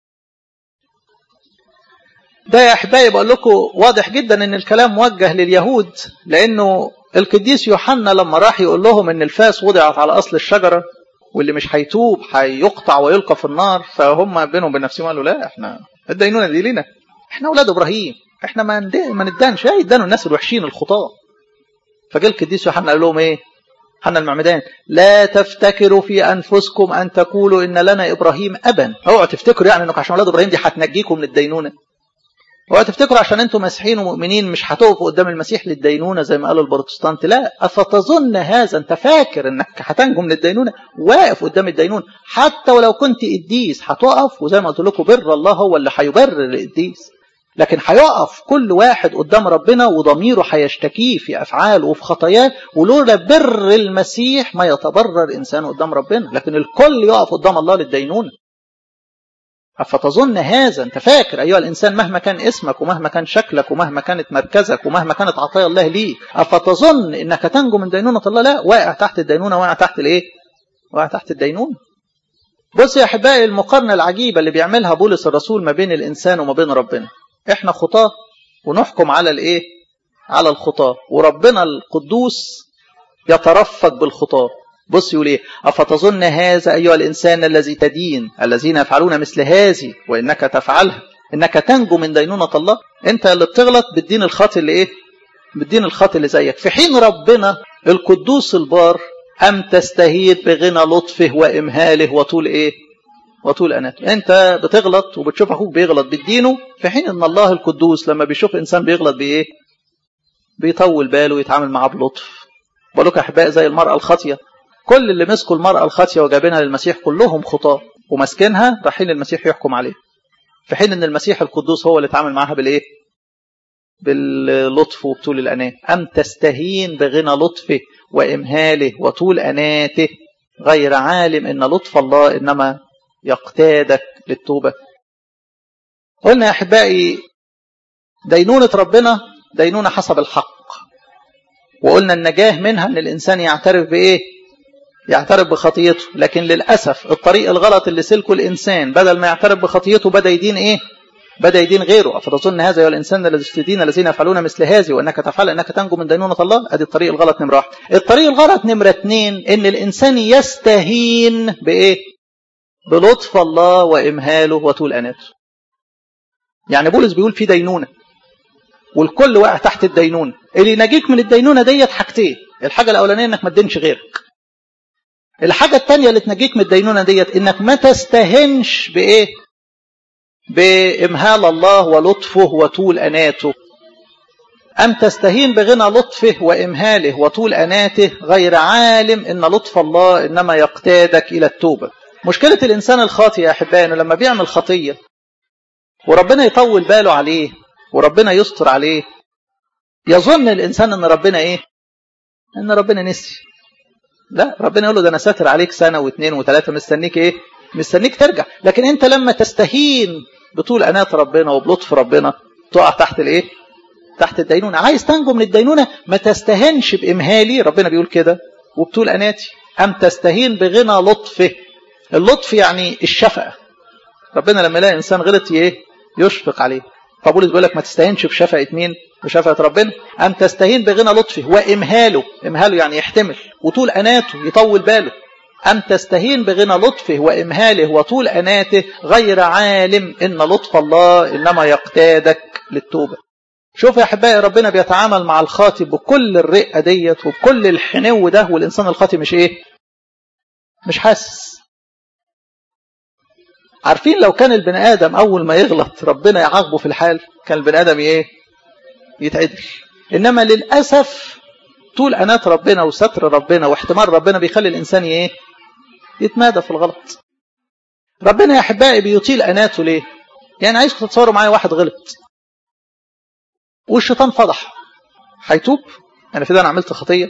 ده يا احبائي بقول لكم واضح جدا ان الكلام موجه لليهود لانه القديس يوحنا لما راح يقول لهم ان الفاس وضعت على اصل الشجره واللي مش هيتوب هيقطع ويلقى في النار فهم بينهم وبين نفسهم قالوا لا احنا الدينونه دي لنا احنا اولاد ابراهيم احنا ما ما ندانش يدانوا الناس الوحشين الخطاه فجاء القديس يوحنا قال لهم ايه حنا المعمدان لا تفتكروا في انفسكم ان تقولوا ان لنا ابراهيم ابا اوعوا تفتكروا يعني انكم عشان اولاد ابراهيم دي هتنجيكم من الدينونه اوعوا تفتكروا عشان انتم مسيحيين ومؤمنين مش هتقفوا قدام المسيح للدينونه زي ما قالوا البروتستانت لا افتظن هذا انت فاكر انك هتنجو من الدينونه واقف قدام الدينونه حتى ولو كنت قديس هتقف وزي ما قلت لكم بر الله هو اللي هيبرر القديس لكن هيقف كل واحد قدام ربنا وضميره هيشتكيه في افعاله وفي خطاياه ولولا بر المسيح ما يتبرر انسان قدام ربنا لكن الكل يقف قدام الله للدينونه أفتظن هذا أنت فاكر أيها الإنسان مهما كان اسمك ومهما كان شكلك ومهما كانت مركزك ومهما كانت عطايا الله ليك أفتظن أنك تنجو من دينونة الله لا واقع تحت الدينونة واقع تحت الإيه واقع تحت الدينونة بص يا أحبائي المقارنة العجيبة اللي بيعملها بولس الرسول ما بين الإنسان وما بين ربنا إحنا خطاة ونحكم على الإيه على الخطاة وربنا القدوس يترفق بالخطاة بص يقول ايه افتظن هذا ايها الانسان الذي تدين الذين يفعلون مثل هذه وانك تفعلها انك تنجو من دينونه الله انت اللي بتغلط بالدين الخاطئ اللي ايه بالدين الخاطئ اللي زيك في حين ربنا القدوس البار ام تستهين بغنى لطفه وامهاله وطول ايه وطول اناته انت بتغلط وبتشوف اخوك بيغلط بدينه في حين ان الله القدوس لما بيشوف انسان بيغلط بايه بيطول باله ويتعامل معاه بلطف بقول لكم يا احبائي زي المراه الخاطيه كل اللي مسكوا المرأة الخاطية وجابينها للمسيح كلهم خطاة وماسكينها رايحين المسيح يحكم عليه في حين ان المسيح القدوس هو اللي اتعامل معاها بالايه باللطف وبطول الاناه ام تستهين بغنى لطفه وامهاله وطول اناته غير عالم ان لطف الله انما يقتادك للتوبه قلنا يا احبائي دينونه ربنا دينونه حسب الحق وقلنا النجاه منها ان الانسان يعترف بايه يعترف بخطيته لكن للأسف الطريق الغلط اللي سلكه الإنسان بدل ما يعترف بخطيته بدأ يدين إيه بدأ يدين غيره أفتظن هذا يا الإنسان الذي تدين الذين يفعلون مثل هذه وأنك تفعل أنك تنجو من دينونة الله أدي الطريق الغلط نمرة واحد الطريق الغلط نمرة اتنين إن الإنسان يستهين بإيه بلطف الله وإمهاله وطول أناته يعني بولس بيقول في دينونة والكل واقع تحت الدينونة اللي ينجيك من الدينونة ديت حاجتين الحاجة الأولانية إنك ما تدينش غيرك الحاجة التانية اللي تنجيك من الدينونة ديت انك ما تستهنش بايه بامهال الله ولطفه وطول اناته ام تستهين بغنى لطفه وامهاله وطول اناته غير عالم ان لطف الله انما يقتادك الى التوبة مشكلة الانسان الخاطئ يا احبائي انه لما بيعمل خطية وربنا يطول باله عليه وربنا يستر عليه يظن الانسان ان ربنا ايه ان ربنا نسي لا ربنا يقول له ده انا ساتر عليك سنه واثنين وثلاثه مستنيك ايه مستنيك ترجع لكن انت لما تستهين بطول انات ربنا وبلطف ربنا تقع تحت الايه تحت الدينونه عايز تنجو من الدينونه ما تستهنش بامهالي ربنا بيقول كده وبطول اناتي ام تستهين بغنى لطفه اللطف يعني الشفقه ربنا لما يلاقي انسان غلط ايه يشفق عليه فبولس بيقول لك ما تستهينش بشفقه مين بشفقه ربنا ام تستهين بغنى لطفه وامهاله امهاله يعني يحتمل وطول اناته يطول باله ام تستهين بغنى لطفه وامهاله وطول اناته غير عالم ان لطف الله انما يقتادك للتوبه شوف يا احبائي ربنا بيتعامل مع الخاطئ بكل الرقه ديت وبكل الحنو ده والانسان الخاطئ مش ايه مش حاسس عارفين لو كان البني ادم اول ما يغلط ربنا يعاقبه في الحال كان البني ادم ايه يتعدل انما للاسف طول انات ربنا وستر ربنا واحتمال ربنا بيخلي الانسان ايه يتمادى في الغلط ربنا يا احبائي بيطيل اناته ليه يعني عايزكم تتصوروا معايا واحد غلط والشيطان فضح هيتوب انا في ده انا عملت خطيه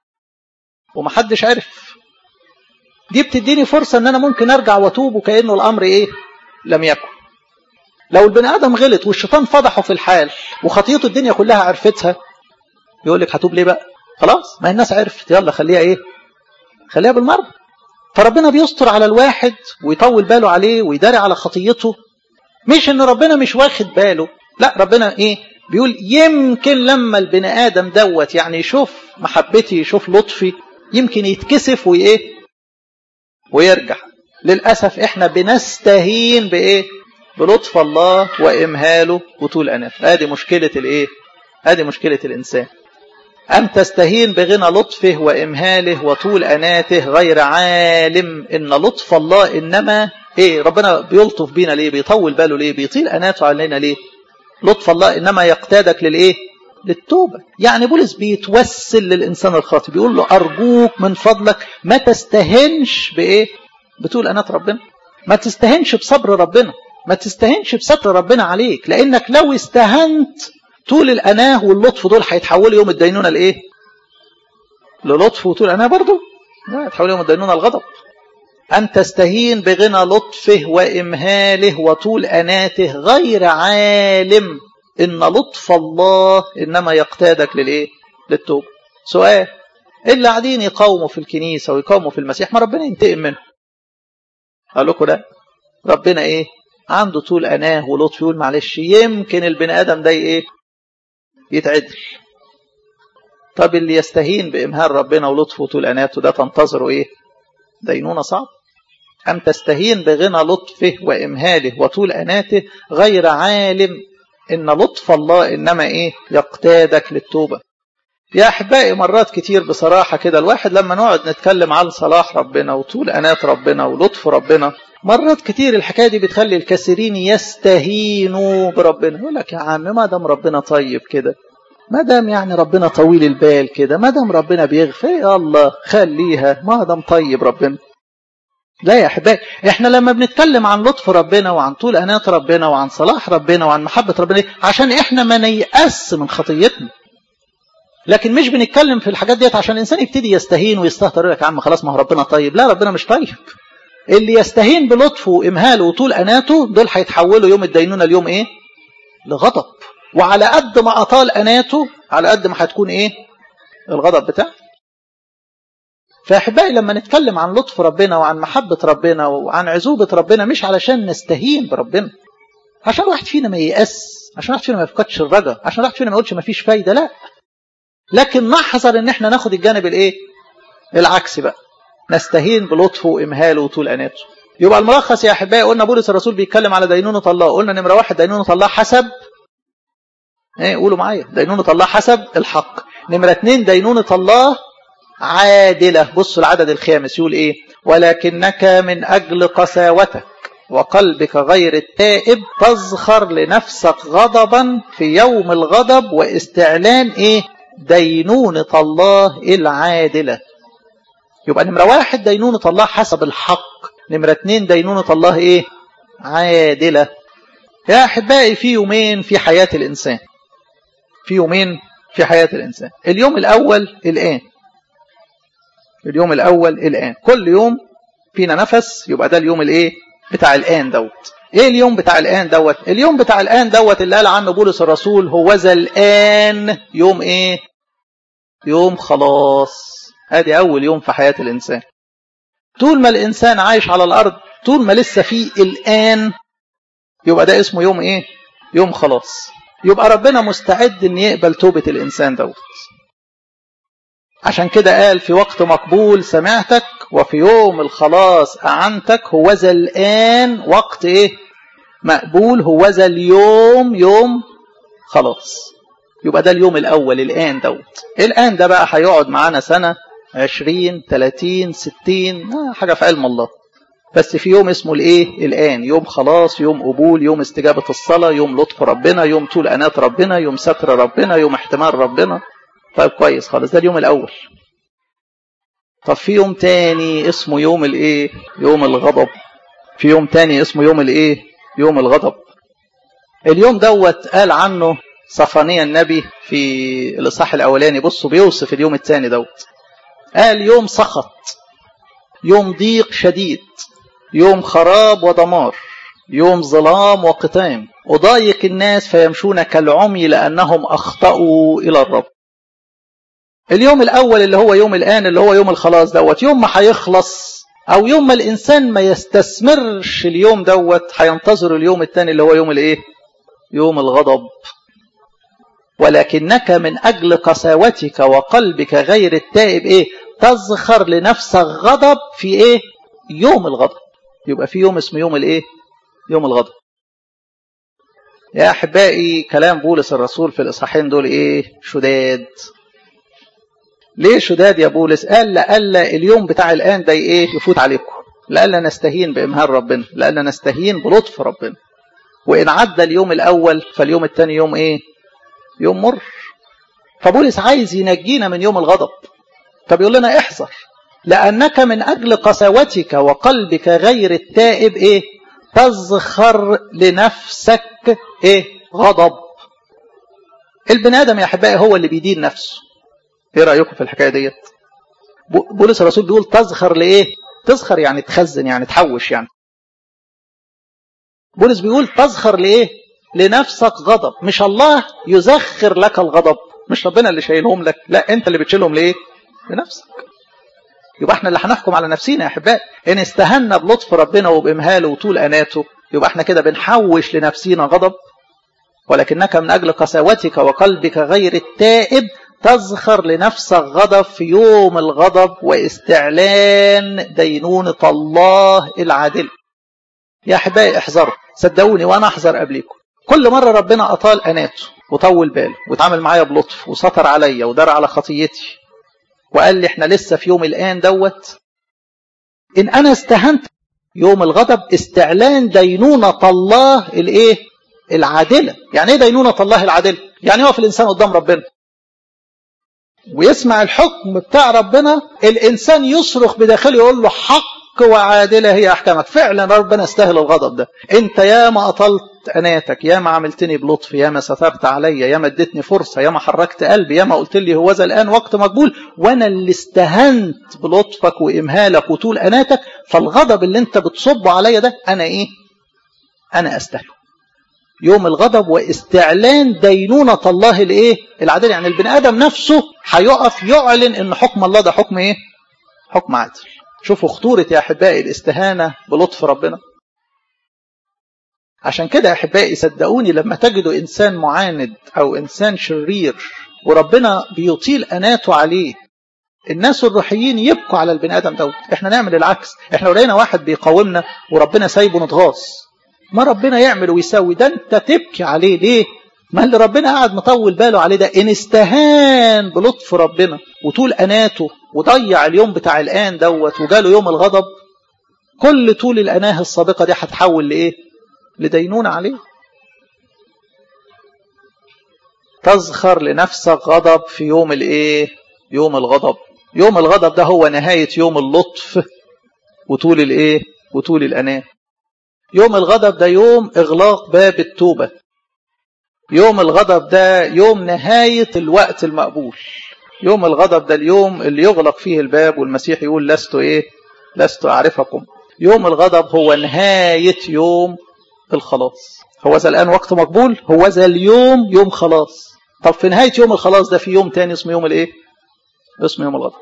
ومحدش عرف دي بتديني فرصة ان انا ممكن ارجع واتوب وكأنه الامر ايه لم يكن لو البني ادم غلط والشيطان فضحه في الحال وخطيته الدنيا كلها عرفتها يقول لك هتوب ليه بقى خلاص ما الناس عرفت يلا خليها ايه خليها بالمرة فربنا بيستر على الواحد ويطول باله عليه ويداري على خطيته مش ان ربنا مش واخد باله لا ربنا ايه بيقول يمكن لما البني ادم دوت يعني يشوف محبتي يشوف لطفي يمكن يتكسف وايه ويرجع للأسف احنا بنستهين بإيه بلطف الله وإمهاله وطول أناته هذه مشكلة الإيه هذه مشكلة الإنسان أم تستهين بغنى لطفه وإمهاله وطول أناته غير عالم إن لطف الله إنما إيه ربنا بيلطف بينا ليه بيطول باله ليه بيطيل أناته علينا ليه لطف الله إنما يقتادك للإيه للتوبة يعني بولس بيتوسل للإنسان الخاطئ بيقول له أرجوك من فضلك ما تستهنش بإيه بتقول أنات ربنا ما تستهنش بصبر ربنا ما تستهنش بستر ربنا عليك لأنك لو استهنت طول الأناه واللطف دول هيتحولوا يوم الدينونة لإيه للطف وطول أناه برضو لا يتحولوا يوم الدينونة الغضب أن تستهين بغنى لطفه وإمهاله وطول أناته غير عالم إن لطف الله إنما يقتادك للإيه؟ للتوبة. سؤال اللي قاعدين يقاوموا في الكنيسة ويقاوموا في المسيح ما ربنا ينتقم منهم. قال لكم لا ربنا إيه؟ عنده طول أناه ولطف يقول معلش يمكن البني آدم ده إيه؟ يتعدل. طب اللي يستهين بإمهال ربنا ولطفه وطول أناته ده تنتظره إيه؟ دينونة صعب. أم تستهين بغنى لطفه وإمهاله وطول أناته غير عالم إن لطف الله إنما إيه يقتادك للتوبة يا أحبائي مرات كتير بصراحة كده الواحد لما نقعد نتكلم عن صلاح ربنا وطول أنات ربنا ولطف ربنا مرات كتير الحكاية دي بتخلي الكثيرين يستهينوا بربنا يقول لك يا عم ما دام ربنا طيب كده ما دام يعني ربنا طويل البال كده ما دام ربنا بيغفر يا الله خليها ما دام طيب ربنا لا يا احبائي احنا لما بنتكلم عن لطف ربنا وعن طول انات ربنا وعن صلاح ربنا وعن محبه ربنا عشان احنا ما نيأس من خطيتنا لكن مش بنتكلم في الحاجات ديت عشان الانسان يبتدي يستهين ويستهتر يقول لك يا عم خلاص ما هو ربنا طيب لا ربنا مش طيب اللي يستهين بلطفه وامهاله وطول اناته دول هيتحولوا يوم الدينونه اليوم ايه لغضب وعلى قد ما اطال اناته على قد ما هتكون ايه الغضب بتاعه فاحبائي لما نتكلم عن لطف ربنا وعن محبة ربنا وعن عزوبة ربنا مش علشان نستهين بربنا عشان واحد فينا ما ييأس عشان واحد فينا ما يفقدش الرجا عشان واحد فينا ما يقولش ما فيش فايدة لا لكن نحذر ان احنا ناخد الجانب الايه العكسي بقى نستهين بلطفه وامهاله وطول اناته يبقى الملخص يا احبائي قلنا بولس الرسول بيتكلم على دينونة الله قلنا نمرة واحد دينونة الله حسب ايه قولوا معايا دينونة الله حسب الحق نمرة اتنين دينونة الله عادلة بصوا العدد الخامس يقول ايه ولكنك من اجل قساوتك وقلبك غير التائب تزخر لنفسك غضبا في يوم الغضب واستعلان ايه دينونة الله العادلة يبقى نمرة واحد دينونة الله حسب الحق نمرة اتنين دينونة الله ايه عادلة يا احبائي في يومين في حياة الانسان في يومين في حياة الانسان اليوم الاول الان اليوم الاول الان كل يوم فينا نفس يبقى ده اليوم الايه بتاع الان دوت ايه اليوم بتاع الان دوت اليوم بتاع الان دوت اللي قال عنه بولس الرسول هو ذا الان يوم ايه يوم خلاص ادي اول يوم في حياة الانسان طول ما الانسان عايش على الارض طول ما لسه فيه الان يبقى ده اسمه يوم ايه يوم خلاص يبقى ربنا مستعد ان يقبل توبة الانسان دوت عشان كده قال في وقت مقبول سمعتك وفي يوم الخلاص أعنتك هو ذا الآن وقت إيه مقبول هو ذا اليوم يوم خلاص يبقى ده اليوم الأول الآن دوت الآن ده بقى هيقعد معانا سنة عشرين تلاتين ستين حاجة في علم الله بس في يوم اسمه الايه الان يوم خلاص يوم قبول يوم استجابة الصلاة يوم لطف ربنا يوم طول انات ربنا يوم ستر ربنا يوم احتمال ربنا طيب كويس خالص ده اليوم الاول طب في يوم تاني اسمه يوم الايه يوم الغضب في يوم تاني اسمه يوم الايه يوم الغضب اليوم دوت قال عنه صفانيا النبي في الاصحاح الاولاني بصوا بيوصف اليوم التاني دوت قال يوم سخط يوم ضيق شديد يوم خراب ودمار يوم ظلام وقتام أضايق الناس فيمشون كالعمي لأنهم أخطأوا إلى الرب اليوم الأول اللي هو يوم الآن اللي هو يوم الخلاص دوت يوم ما هيخلص أو يوم ما الإنسان ما يستثمرش اليوم دوت هينتظر اليوم الثاني اللي هو يوم الإيه؟ يوم الغضب ولكنك من أجل قساوتك وقلبك غير التائب إيه؟ تزخر لنفسك غضب في إيه؟ يوم الغضب يبقى في يوم اسمه يوم الإيه؟ يوم الغضب يا أحبائي كلام بولس الرسول في الإصحاحين دول إيه؟ شداد ليه شداد يا بولس قال لألا اليوم بتاع الآن ده إيه يفوت عليكم لألا نستهين بإمهال ربنا لألا نستهين بلطف ربنا وإن عدى اليوم الأول فاليوم الثاني يوم إيه يوم مر فبولس عايز ينجينا من يوم الغضب طب يقول لنا احذر لأنك من أجل قساوتك وقلبك غير التائب إيه تزخر لنفسك إيه غضب البني آدم يا أحبائي هو اللي بيدين نفسه ايه رايكم في الحكايه ديت بولس الرسول بيقول تزخر لايه تزخر يعني تخزن يعني تحوش يعني بولس بيقول تزخر لايه لنفسك غضب مش الله يزخر لك الغضب مش ربنا اللي شايلهم لك لا انت اللي بتشيلهم لايه لنفسك يبقى احنا اللي هنحكم على نفسينا يا احبائي ان استهنا بلطف ربنا وبامهاله وطول اناته يبقى احنا كده بنحوش لنفسينا غضب ولكنك من اجل قساوتك وقلبك غير التائب تزخر لنفسك غضب في يوم الغضب واستعلان دينونة الله العادل يا أحبائي احذروا صدقوني وأنا أحذر قبلكم كل مرة ربنا أطال أناته وطول باله واتعامل معايا بلطف وسطر عليا ودار على خطيتي وقال لي احنا لسه في يوم الآن دوت إن أنا استهنت يوم الغضب استعلان دينونة الله الايه العادلة يعني ايه دينونة الله العادلة يعني يقف الإنسان قدام ربنا ويسمع الحكم بتاع ربنا الإنسان يصرخ بداخله يقول له حق وعادلة هي أحكامك فعلا ربنا استاهل الغضب ده أنت يا ما أطلت أناتك يا ما عملتني بلطف يا ما سترت عليا يا ما اديتني فرصة يا ما حركت قلبي يا ما قلت لي هو ذا الآن وقت مقبول وأنا اللي استهنت بلطفك وإمهالك وطول أناتك فالغضب اللي أنت بتصبه عليا ده أنا إيه أنا أستاهله يوم الغضب واستعلان دينونة الله الايه العادل يعني البني ادم نفسه هيقف يعلن ان حكم الله ده حكم ايه حكم عادل شوفوا خطورة يا احبائي الاستهانة بلطف ربنا عشان كده يا احبائي صدقوني لما تجدوا انسان معاند او انسان شرير وربنا بيطيل اناته عليه الناس الروحيين يبكوا على البني ادم دوت احنا نعمل العكس احنا لو لقينا واحد بيقاومنا وربنا سايبه نتغاظ ما ربنا يعمل ويسوي ده انت تبكي عليه ليه ما اللي ربنا قاعد مطول باله عليه ده ان استهان بلطف ربنا وطول اناته وضيع اليوم بتاع الآن دوت وجاله يوم الغضب كل طول الأناه السابقة دي هتحول لإيه لدينونة عليه تزخر لنفسك غضب في يوم الإيه يوم الغضب يوم الغضب ده هو نهاية يوم اللطف وطول الإيه وطول الأناه يوم الغضب ده يوم إغلاق باب التوبة يوم الغضب ده يوم نهاية الوقت المقبول يوم الغضب ده اليوم اللي يغلق فيه الباب والمسيح يقول لست إيه لست أعرفكم يوم الغضب هو نهاية يوم الخلاص هو ذا الآن وقت مقبول هو ذا اليوم يوم خلاص طب في نهاية يوم الخلاص ده في يوم تاني اسمه يوم الإيه اسمه يوم الغضب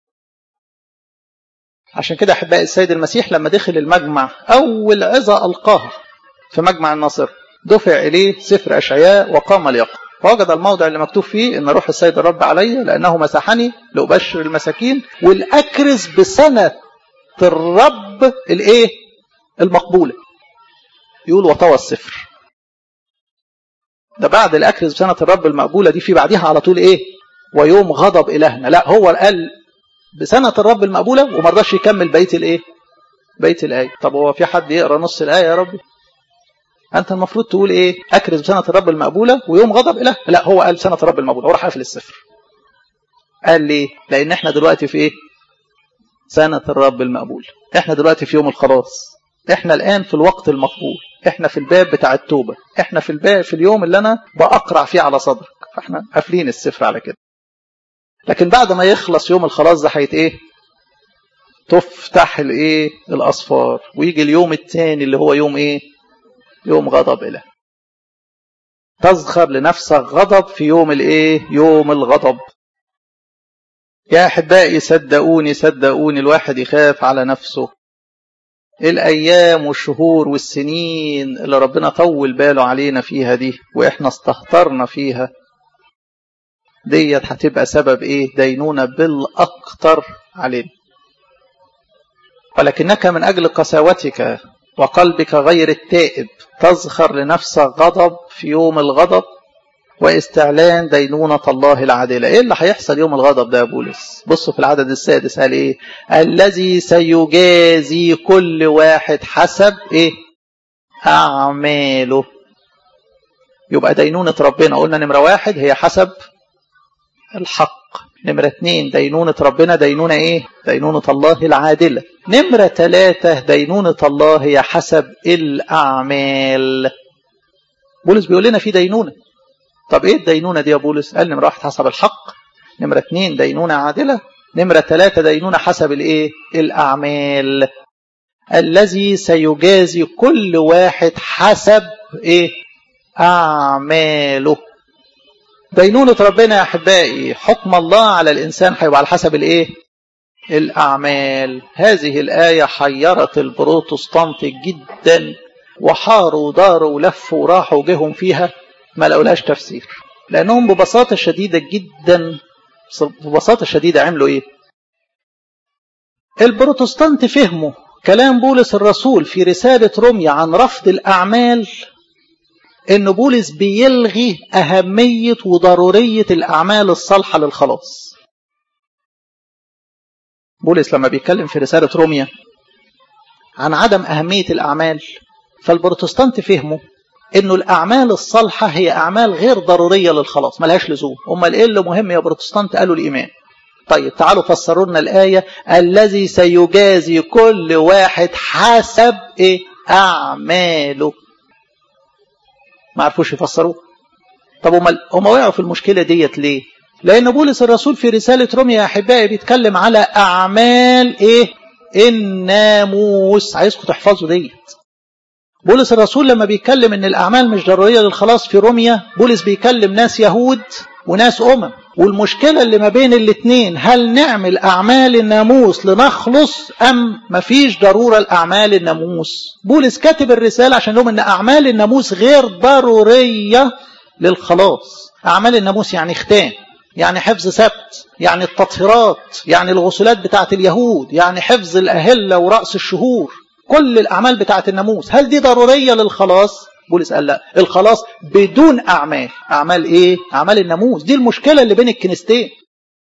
عشان كده أحبائي السيد المسيح لما دخل المجمع أول عظة ألقاها في مجمع الناصر دفع إليه سفر أشعياء وقام ليقرأ فوجد الموضع اللي مكتوب فيه إن روح السيد الرب علي لأنه مسحني لأبشر المساكين والأكرز بسنة الرب الإيه المقبولة يقول وطوى السفر ده بعد الأكرز بسنة الرب المقبولة دي في بعدها على طول إيه ويوم غضب إلهنا لا هو قال بسنة الرب المقبولة وما رضاش يكمل بيت الإيه بيت الآية طب هو في حد يقرأ نص الآية يا ربي أنت المفروض تقول إيه أكرز بسنة الرب المقبولة ويوم غضب إله لا هو قال سنة الرب المقبولة هو راح قافل السفر قال ليه لأن إحنا دلوقتي في إيه سنة الرب المقبول إحنا دلوقتي في يوم الخلاص إحنا الآن في الوقت المقبول إحنا في الباب بتاع التوبة إحنا في الباب في اليوم اللي أنا بأقرع فيه على صدرك فإحنا قافلين السفر على كده لكن بعد ما يخلص يوم الخلاص ده هيت إيه تفتح الإيه الأصفار ويجي اليوم الثاني اللي هو يوم إيه يوم غضب إله تزخر لنفسك غضب في يوم الايه يوم الغضب يا احبائي صدقوني صدقوني الواحد يخاف على نفسه الايام والشهور والسنين اللي ربنا طول باله علينا فيها دي واحنا استهترنا فيها ديت هتبقى سبب ايه دينونه بالاكتر علينا ولكنك من اجل قساوتك وقلبك غير التائب تزخر لنفسك غضب في يوم الغضب واستعلان دينونة الله العادلة ايه اللي هيحصل يوم الغضب ده يا بولس بصوا في العدد السادس قال ايه الذي سيجازي كل واحد حسب ايه اعماله يبقى دينونة ربنا قلنا نمرة واحد هي حسب الحق نمرة اتنين دينونة ربنا دينونة ايه دينونة الله العادلة نمرة ثلاثة دينونة الله هي حسب الأعمال بولس بيقول لنا في دينونة طب ايه الدينونة دي يا بولس قال نمرة واحد حسب الحق نمرة اتنين دينونة عادلة نمرة ثلاثة دينونة حسب الايه الأعمال الذي سيجازي كل واحد حسب ايه أعماله دينونة ربنا يا أحبائي حكم الله على الإنسان هيبقى على حسب الإيه؟ الأعمال هذه الآية حيرت البروتستانت جدا وحاروا وداروا ولفوا وراحوا وجيهم فيها ما لقولهاش تفسير لأنهم ببساطة شديدة جدا ببساطة شديدة عملوا إيه؟ البروتستانت فهموا كلام بولس الرسول في رسالة روميا عن رفض الأعمال ان بولس بيلغي اهميه وضروريه الاعمال الصالحه للخلاص بولس لما بيتكلم في رساله روميا عن عدم اهميه الاعمال فالبروتستانت فهموا انه الاعمال الصالحه هي اعمال غير ضروريه للخلاص ملهاش لزوم امال ايه اللي مهم يا بروتستانت قالوا الايمان طيب تعالوا فسروا لنا الايه الذي سيجازي كل واحد حسب ايه اعماله ما عرفوش يفسروه طب هم هم وقعوا في المشكله ديت ليه لان بولس الرسول في رساله روميا يا احبائي بيتكلم على اعمال ايه الناموس عايزكم تحفظوا ديت بولس الرسول لما بيتكلم ان الاعمال مش ضروريه للخلاص في روميا بولس بيكلم ناس يهود وناس امم والمشكله اللي ما بين الاثنين هل نعمل اعمال الناموس لنخلص ام مفيش ضروره لاعمال الناموس بولس كاتب الرساله عشان لهم ان اعمال الناموس غير ضروريه للخلاص اعمال الناموس يعني ختان يعني حفظ سبت يعني التطهيرات يعني الغسلات بتاعت اليهود يعني حفظ الاهله وراس الشهور كل الاعمال بتاعت الناموس هل دي ضروريه للخلاص بولس قال لا الخلاص بدون اعمال اعمال ايه اعمال الناموس دي المشكله اللي بين الكنيستين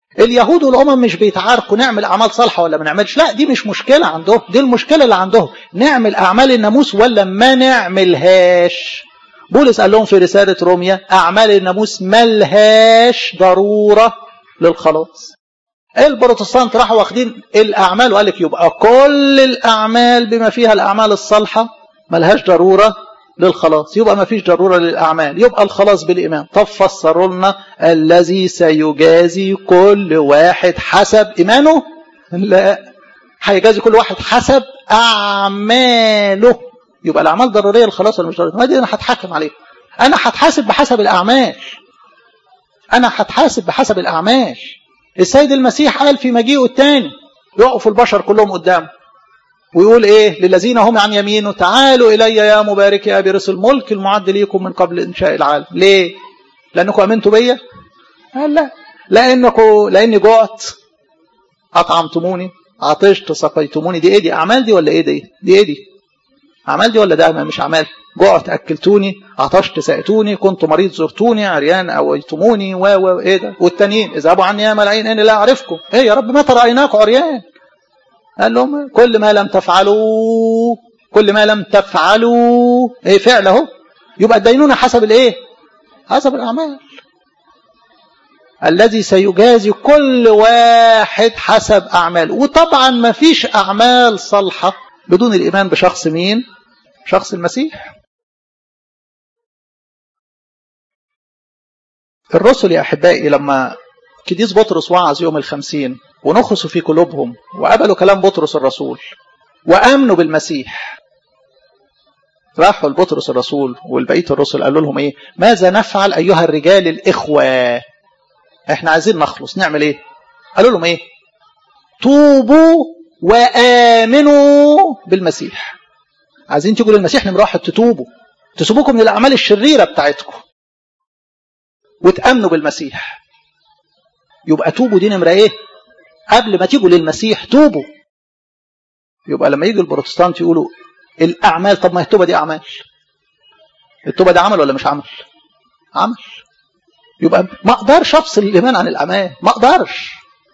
اليهود والامم مش بيتعاركوا نعمل اعمال صالحه ولا ما نعملش لا دي مش مشكله عندهم دي المشكله اللي عندهم نعمل اعمال الناموس ولا ما نعملهاش بولس قال لهم في رساله روميا اعمال الناموس ملهاش ضروره للخلاص البروتستانت راحوا واخدين الاعمال وقال لك يبقى كل الاعمال بما فيها الاعمال الصالحه ملهاش ضروره للخلاص يبقى ما فيش ضرورة للأعمال يبقى الخلاص بالإيمان طب فسروا لنا الذي سيجازي كل واحد حسب إيمانه لا هيجازي كل واحد حسب أعماله يبقى الأعمال ضرورية للخلاص ولا مش ضرورية ما دي أنا هتحكم عليه أنا هتحاسب بحسب الأعمال أنا هتحاسب بحسب الأعمال السيد المسيح قال في مجيئه الثاني يقف البشر كلهم قدامه ويقول ايه للذين هم عن يمينه تعالوا الي يا مبارك يا ابي رسل الملك المعد ليكم من قبل انشاء العالم ليه لانكم امنتوا بيا قال لا لانكم لاني جعت اطعمتموني عطشت سقيتموني دي ايه دي اعمال دي ولا ايه دي دي ايه دي اعمال دي ولا ده مش اعمال جعت اكلتوني عطشت سقتوني كنت مريض زرتوني عريان اويتموني و و ايه ده والتانيين اذهبوا عني يا ملايين اني لا اعرفكم ايه يا رب متى رايناكم عريان قال لهم كل ما لم تفعلوا كل ما لم تفعلوا ايه فعل اهو يبقى الدينونه حسب الايه حسب الاعمال الذي سيجازي كل واحد حسب اعماله وطبعا ما فيش اعمال صالحه بدون الايمان بشخص مين شخص المسيح الرسل يا احبائي لما كديس بطرس وعظ يوم الخمسين ونخصوا في قلوبهم وقبلوا كلام بطرس الرسول وامنوا بالمسيح راحوا لبطرس الرسول والبقيه الرسل قالوا لهم ايه ماذا نفعل ايها الرجال الاخوه احنا عايزين نخلص نعمل ايه قالوا لهم ايه توبوا وامنوا بالمسيح عايزين تيجوا للمسيح نمره واحد تتوبوا تسيبوكم من الاعمال الشريره بتاعتكم وتامنوا بالمسيح يبقى توبوا دي نمره ايه قبل ما تيجوا للمسيح توبوا يبقى لما يجي البروتستانت يقولوا الاعمال طب ما التوبه دي اعمال التوبه دي عمل ولا مش عمل عمل يبقى ما اقدرش افصل الايمان عن الاعمال ما اقدرش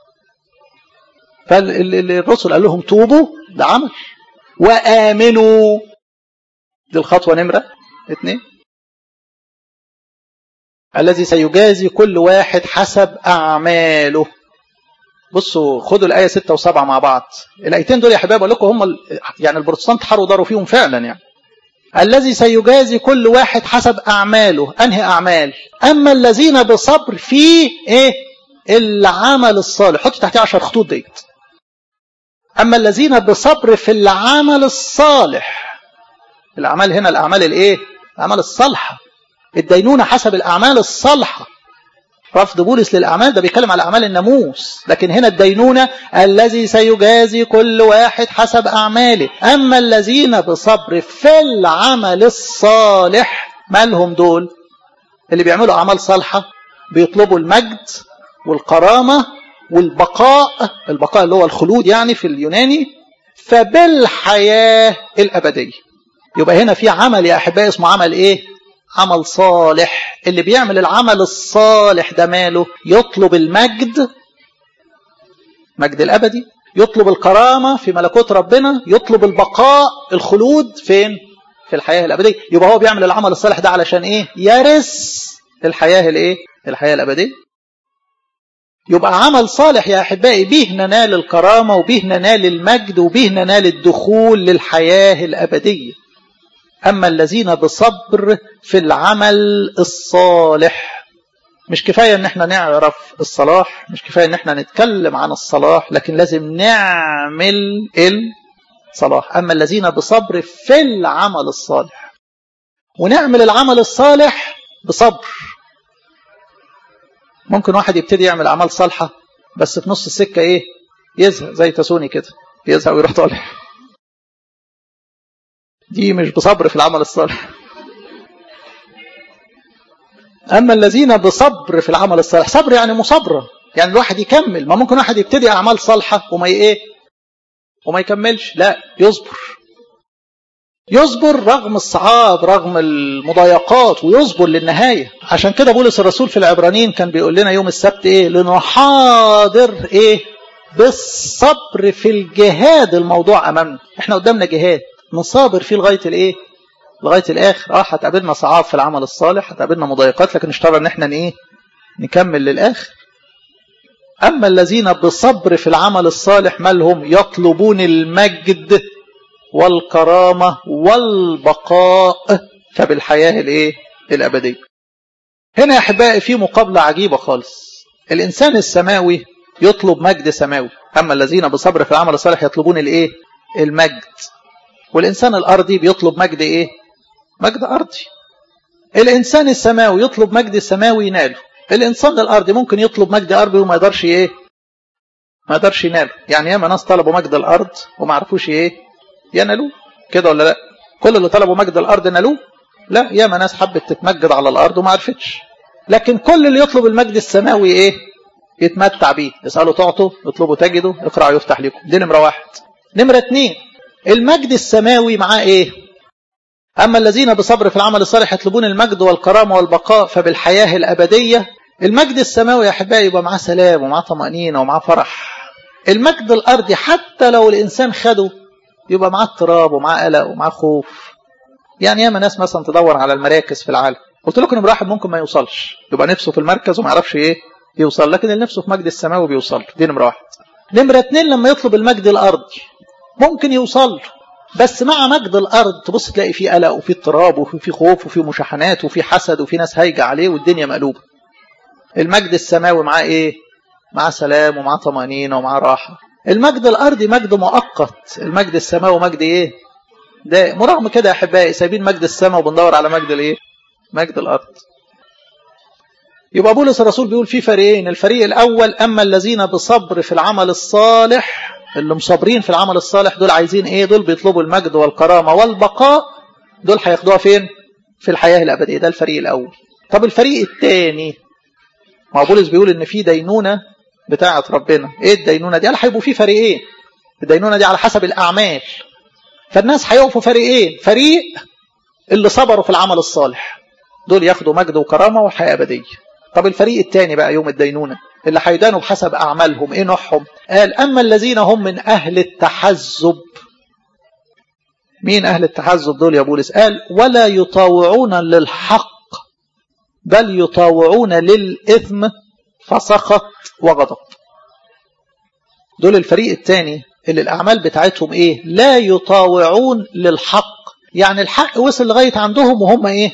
فالرسل قال لهم توبوا ده عمل وامنوا دي الخطوه نمره اثنين الذي سيجازي كل واحد حسب اعماله بصوا خدوا الايه 6 و7 مع بعض الايتين دول يا حبايب اقول لكم هم ال... يعني البروتستانت حروا داروا فيهم فعلا يعني الذي سيجازي كل واحد حسب اعماله انهي اعمال اما الذين بصبر في ايه العمل الصالح حط تحتيه 10 خطوط ديت اما الذين بصبر في العمل الصالح الاعمال هنا الاعمال الايه الاعمال الصالحه الدينونه حسب الاعمال الصالحه رفض بولس للأعمال ده بيتكلم على أعمال الناموس لكن هنا الدينونة الذي سيجازي كل واحد حسب أعماله أما الذين بصبر في العمل الصالح مالهم دول اللي بيعملوا أعمال صالحة بيطلبوا المجد والكرامة والبقاء البقاء اللي هو الخلود يعني في اليوناني فبالحياة الأبدية يبقى هنا في عمل يا أحبائي اسمه عمل إيه عمل صالح اللي بيعمل العمل الصالح ده ماله يطلب المجد مجد الأبدي يطلب الكرامة في ملكوت ربنا يطلب البقاء الخلود فين في الحياة الأبدية يبقى هو بيعمل العمل الصالح ده علشان إيه يرث الحياة الإيه الحياة الأبدية يبقى عمل صالح يا أحبائي به ننال الكرامة وبه ننال المجد وبه ننال الدخول للحياة الأبدية أما الذين بصبر في العمل الصالح مش كفاية ان احنا نعرف الصلاح مش كفاية ان احنا نتكلم عن الصلاح لكن لازم نعمل الصلاح أما الذين بصبر في العمل الصالح ونعمل العمل الصالح بصبر ممكن واحد يبتدي يعمل أعمال صالحة بس في نص السكة ايه يزهق زي تسوني كده يزهق ويروح طالع دي مش بصبر في العمل الصالح أما الذين بصبر في العمل الصالح صبر يعني مصابرة يعني الواحد يكمل ما ممكن واحد يبتدي أعمال صالحة وما إيه وما يكملش لا يصبر يصبر رغم الصعاب رغم المضايقات ويصبر للنهاية عشان كده بولس الرسول في العبرانيين كان بيقول لنا يوم السبت ايه لنحاضر ايه بالصبر في الجهاد الموضوع امامنا احنا قدامنا جهاد نصابر فيه لغاية الايه لغاية الاخر اه هتقابلنا صعاب في العمل الصالح هتقابلنا مضايقات لكن اشترى ان احنا ايه نكمل للاخر اما الذين بصبر في العمل الصالح مالهم يطلبون المجد والكرامة والبقاء فبالحياة الايه الابدية هنا يا احبائي في مقابلة عجيبة خالص الانسان السماوي يطلب مجد سماوي اما الذين بصبر في العمل الصالح يطلبون الايه المجد والانسان الارضي بيطلب مجد ايه مجد ارضي الانسان السماوي يطلب مجد سماوي يناله الانسان الارضي ممكن يطلب مجد ارضي وما يقدرش ايه ما يقدرش يناله يعني ياما ناس طلبوا مجد الارض وما عرفوش ايه ينالوه كده ولا لا كل اللي طلبوا مجد الارض نالوه لا ياما ناس حبت تتمجد على الارض وما عرفتش لكن كل اللي يطلب المجد السماوي ايه يتمتع بيه اسالوا تعطوا اطلبوا تجدوا اقرأوا يفتح لكم دي نمره واحد نمره اتنين المجد السماوي معاه ايه أما الذين بصبر في العمل الصالح يطلبون المجد والكرامة والبقاء فبالحياة الأبدية المجد السماوي يا أحبائي يبقى معاه سلام ومعاه طمأنينة ومعاه فرح المجد الأرضي حتى لو الإنسان خده يبقى معاه اضطراب ومعاه قلق ومعاه خوف يعني ياما ناس مثلا تدور على المراكز في العالم قلت لكم ان واحد ممكن ما يوصلش يبقى نفسه في المركز وما يعرفش ايه يوصل لكن اللي نفسه في مجد السماوي بيوصل دي نمره واحد نمره اتنين لما يطلب المجد الارضي ممكن يوصل له بس مع مجد الارض تبص تلاقي فيه قلق وفي اضطراب وفي خوف وفي مشاحنات وفي حسد وفي ناس هايجه عليه والدنيا مقلوبه المجد السماوي معاه ايه معاه سلام ومعاه طمانينه ومعاه راحه المجد الارضي مجد مؤقت المجد السماوي مجد ايه ده مرغم كده يا احبائي سايبين مجد السماء وبندور على مجد الايه مجد الارض يبقى بولس الرسول بيقول في فريقين الفريق الاول اما الذين بصبر في العمل الصالح اللي مصابرين في العمل الصالح دول عايزين ايه دول بيطلبوا المجد والكرامه والبقاء دول هياخدوها فين في الحياه الابديه ده الفريق الاول طب الفريق الثاني ما بولس بيقول ان في دينونه بتاعه ربنا ايه الدينونه دي قال هيبقوا في فريقين الدينونه دي على حسب الاعمال فالناس هيقفوا فريقين فريق اللي صبروا في العمل الصالح دول ياخدوا مجد وكرامه وحياه ابديه طب الفريق الثاني بقى يوم الدينونه اللي هيدانوا بحسب أعمالهم إيه نوعهم قال أما الذين هم من أهل التحزب مين أهل التحزب دول يا بولس قال ولا يطاوعون للحق بل يطاوعون للإثم فسخط وغضب دول الفريق الثاني اللي الأعمال بتاعتهم إيه لا يطاوعون للحق يعني الحق وصل لغاية عندهم وهم إيه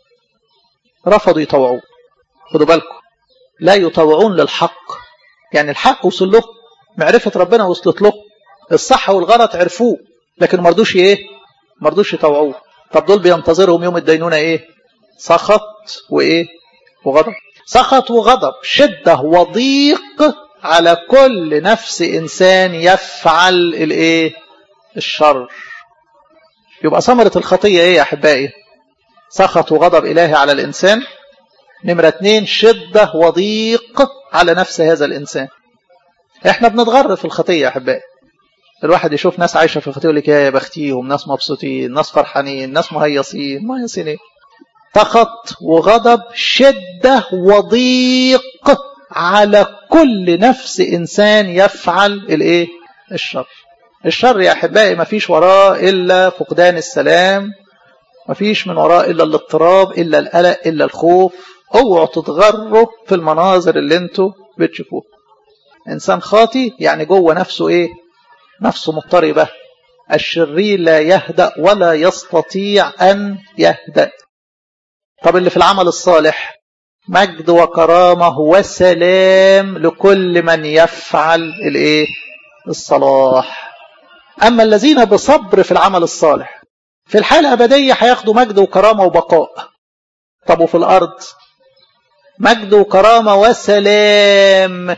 رفضوا يطوعوه خدوا بالكم لا يطوعون للحق يعني الحق وصل له معرفة ربنا وصلت له الصح والغلط عرفوه لكن ما رضوش ايه ما رضوش يطوعوه طب دول بينتظرهم يوم الدينونة ايه سخط وايه وغضب سخط وغضب شدة وضيق على كل نفس انسان يفعل الايه الشر يبقى ثمرة الخطية ايه يا احبائي سخط وغضب الهي على الانسان نمرة اتنين شدة وضيق على نفس هذا الإنسان احنا بنتغر في الخطية يا أحبائي الواحد يشوف ناس عايشة في الخطية يقول لك يا بختيهم ناس مبسوطين ناس فرحانين ناس مهيصين مهيصين ايه سخط وغضب شدة وضيق على كل نفس إنسان يفعل الايه الشر الشر يا أحبائي ما فيش وراه إلا فقدان السلام ما فيش من وراه إلا الاضطراب إلا القلق إلا الخوف اوعوا تتغروا في المناظر اللي انتوا بتشوفوها انسان خاطي يعني جوه نفسه ايه نفسه مضطربه الشرير لا يهدأ ولا يستطيع ان يهدأ طب اللي في العمل الصالح مجد وكرامه وسلام لكل من يفعل الايه الصلاح اما الذين بصبر في العمل الصالح في الحاله الابديه هياخدوا مجد وكرامه وبقاء طب وفي الارض مجد وكرامة وسلام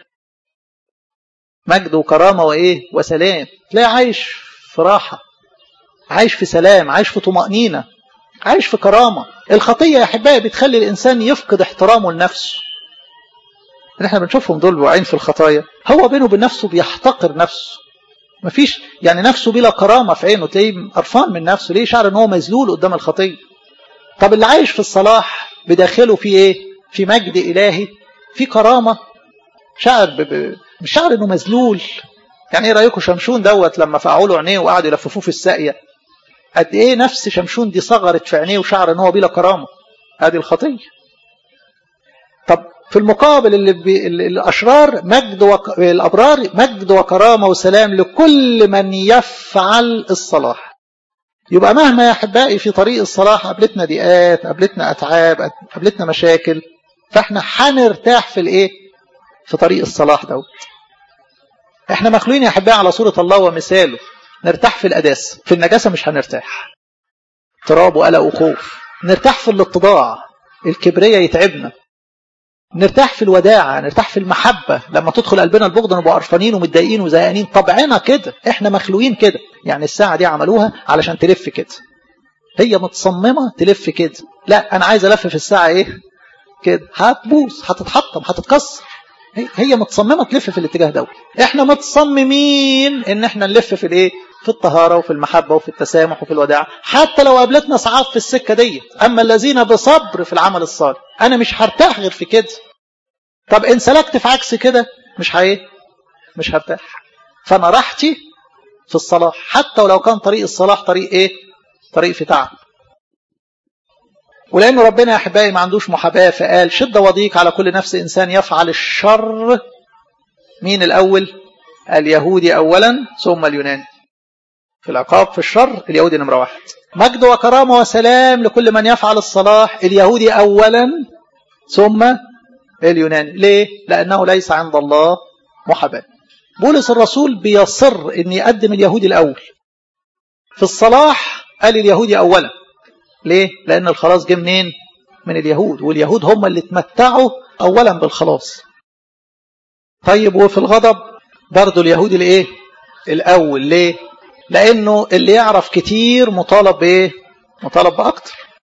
مجد وكرامة وإيه وسلام تلاقي عايش في راحة عايش في سلام عايش في طمأنينة عايش في كرامة الخطية يا أحبائي بتخلي الإنسان يفقد احترامه لنفسه اللي احنا بنشوفهم دول واقعين في الخطايا هو بينه وبين نفسه بيحتقر نفسه مفيش يعني نفسه بلا كرامة في عينه تلاقيه قرفان من نفسه ليه شعر ان هو مذلول قدام الخطية طب اللي عايش في الصلاح بداخله في ايه في مجد الهي في كرامة شعر ب... ب... مش شعر انه مذلول يعني ايه رايكم شمشون دوت لما فقعوا له عينيه وقعدوا يلففوه في الساقيه قد ايه نفس شمشون دي صغرت في عينيه وشعر ان هو بلا كرامه هذه الخطيه طب في المقابل اللي بي... الاشرار مجد وك... الابرار مجد وكرامه وسلام لكل من يفعل الصلاح يبقى مهما يا احبائي في طريق الصلاح قابلتنا ضيقات قابلتنا اتعاب قابلتنا مشاكل فاحنا هنرتاح في الايه في طريق الصلاح دوت احنا مخلوقين يا احبائي على صوره الله ومثاله نرتاح في القداسه في النجاسه مش هنرتاح اضطراب وقلق وخوف نرتاح في الاتضاع الكبرياء يتعبنا نرتاح في الوداعة نرتاح في المحبة لما تدخل قلبنا البغض نبقى قرفانين ومتضايقين وزهقانين طبعنا كده احنا مخلوقين كده يعني الساعة دي عملوها علشان تلف كده هي متصممة تلف كده لا انا عايز الف في الساعة ايه كده هتبوظ هتتحطم هتتكسر هي متصممة تلف في الاتجاه ده احنا متصممين ان احنا نلف في الايه في الطهارة وفي المحبة وفي التسامح وفي الوداع حتى لو قابلتنا صعاب في السكة دي أما الذين بصبر في العمل الصالح أنا مش هرتاح غير في كده طب إن سلكت في عكس كده مش هايه مش هرتاح فأنا راحتي في الصلاح حتى ولو كان طريق الصلاح طريق إيه طريق في تعب ولأن ربنا يا أحبائي ما عندوش محاباة فقال شدة وضيق على كل نفس إنسان يفعل الشر مين الأول اليهودي أولا ثم اليوناني في العقاب في الشر اليهودي نمرة واحد مجد وكرامة وسلام لكل من يفعل الصلاح اليهودي أولا ثم اليوناني ليه؟ لأنه ليس عند الله محاباة بولس الرسول بيصر أن يقدم اليهودي الأول في الصلاح قال اليهودي أولا ليه؟ لأن الخلاص جه منين؟ من اليهود واليهود هم اللي تمتعوا أولا بالخلاص طيب وفي الغضب برضو اليهودي الايه الاول ليه لانه اللي يعرف كتير مطالب بايه مطالب باكتر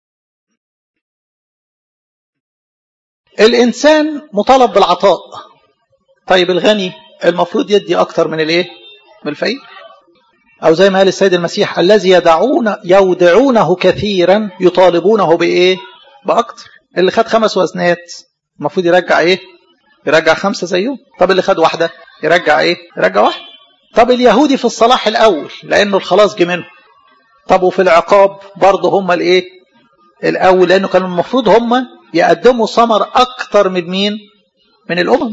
الانسان مطالب بالعطاء طيب الغني المفروض يدي اكتر من الايه من الفقير او زي ما قال السيد المسيح الذي يدعون يودعونه كثيرا يطالبونه بايه باكتر اللي خد خمس وزنات المفروض يرجع ايه يرجع خمسة زيه طب اللي خد واحدة يرجع ايه يرجع واحدة طب اليهودي في الصلاح الاول لانه الخلاص جه منه طب وفي العقاب برضه هم الايه الاول لانه كانوا المفروض هم يقدموا ثمر اكتر من مين من الامم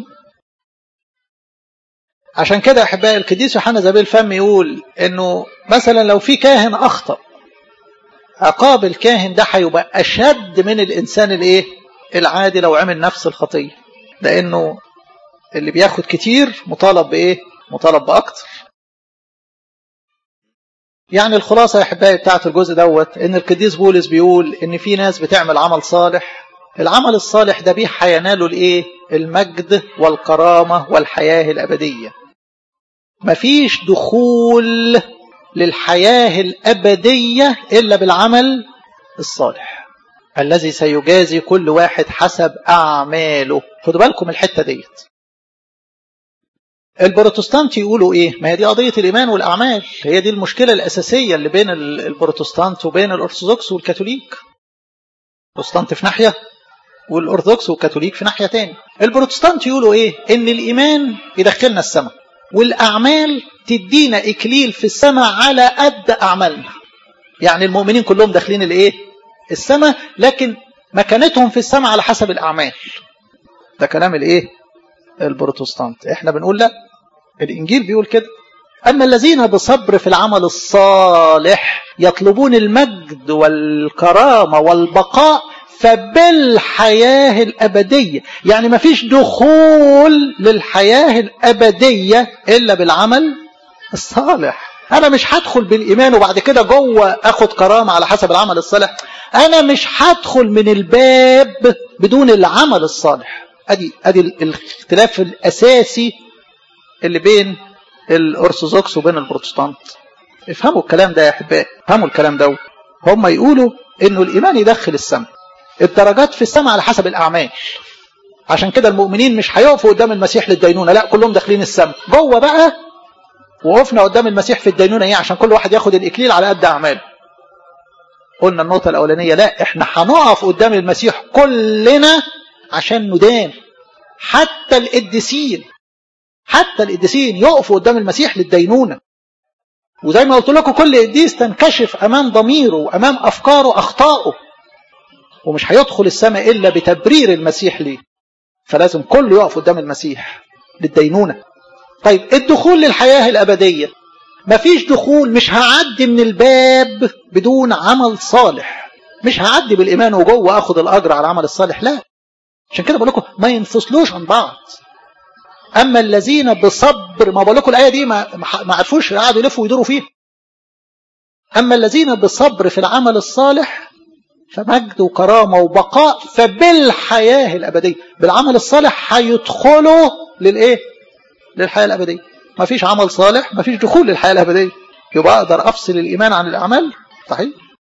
عشان كده احبائي القديس يوحنا زبيل الفم يقول انه مثلا لو في كاهن اخطا عقاب الكاهن ده هيبقى اشد من الانسان الايه العادي لو عمل نفس الخطيه لانه اللي بياخد كتير مطالب بايه مطالب باكتر يعني الخلاصه يا احبائي بتاعت الجزء دوت ان القديس بولس بيقول ان في ناس بتعمل عمل صالح العمل الصالح ده بيه هينالوا الايه المجد والكرامه والحياه الابديه مفيش دخول للحياه الابديه الا بالعمل الصالح الذي سيجازي كل واحد حسب أعماله خدوا بالكم الحتة ديت البروتستانت يقولوا ايه ما هي دي قضية الإيمان والأعمال هي دي المشكلة الأساسية اللي بين البروتستانت وبين الأرثوذكس والكاثوليك البروتستانت في ناحية والأرثوذكس والكاثوليك في ناحية تاني البروتستانت يقولوا ايه ان الإيمان يدخلنا السماء والأعمال تدينا إكليل في السماء على قد أعمالنا يعني المؤمنين كلهم داخلين الايه السماء لكن مكانتهم في السماء على حسب الأعمال ده كلام الايه البروتستانت احنا بنقول لا الإنجيل بيقول كده أما الذين بصبر في العمل الصالح يطلبون المجد والكرامة والبقاء فبالحياة الأبدية يعني ما فيش دخول للحياة الأبدية إلا بالعمل الصالح أنا مش هدخل بالإيمان وبعد كده جوه أخد كرامة على حسب العمل الصالح أنا مش هدخل من الباب بدون العمل الصالح أدي أدي الاختلاف الأساسي اللي بين الأرثوذكس وبين البروتستانت افهموا الكلام ده يا أحبائي افهموا الكلام ده هم يقولوا إنه الإيمان يدخل السماء الدرجات في السماء على حسب الأعمال عشان كده المؤمنين مش هيقفوا قدام المسيح للدينونة لا كلهم داخلين السماء جوه بقى وقفنا قدام المسيح في الدينونة ايه عشان كل واحد ياخد الإكليل على قد أعماله قلنا النقطة الأولانية لا احنا هنقف قدام المسيح كلنا عشان ندان حتى القديسين حتى القديسين يقفوا قدام المسيح للدينونة وزي ما قلت لكم كل قديس تنكشف أمام ضميره وأمام أفكاره أخطائه ومش هيدخل السماء إلا بتبرير المسيح ليه فلازم كله يقف قدام المسيح للدينونة طيب الدخول للحياة الأبدية مفيش دخول مش هعدي من الباب بدون عمل صالح مش هعدي بالإيمان وجوه أخذ الأجر على العمل الصالح لا عشان كده بقول لكم ما ينفصلوش عن بعض أما الذين بصبر ما بقول لكم الآية دي ما, ما عرفوش قعدوا يلفوا ويدوروا فيها أما الذين بصبر في العمل الصالح فمجد وكرامة وبقاء فبالحياة الأبدية بالعمل الصالح هيدخلوا للإيه للحياة الأبدية ما فيش عمل صالح ما فيش دخول للحياة الأبدية يبقى أقدر أفصل الإيمان عن الأعمال مستحيل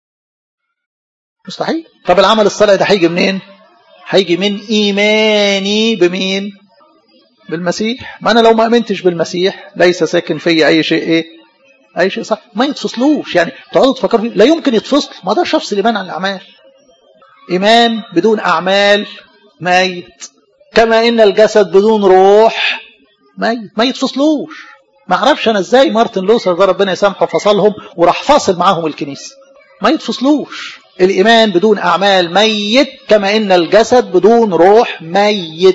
مستحيل طب العمل الصالح ده هيجي منين هيجي من إيماني بمين بالمسيح ما أنا لو ما أمنتش بالمسيح ليس ساكن في أي شيء إيه أي شيء صح ما يتفصلوش يعني تقعدوا تفكروا فيه لا يمكن يتفصل ما اقدرش أفصل الإيمان عن الأعمال إيمان بدون أعمال ميت كما إن الجسد بدون روح ميت ما يتفصلوش ما اعرفش انا ازاي مارتن لوثر ده ربنا يسامحه فصلهم وراح فاصل معاهم الكنيسه ما يتفصلوش الايمان بدون اعمال ميت كما ان الجسد بدون روح ميت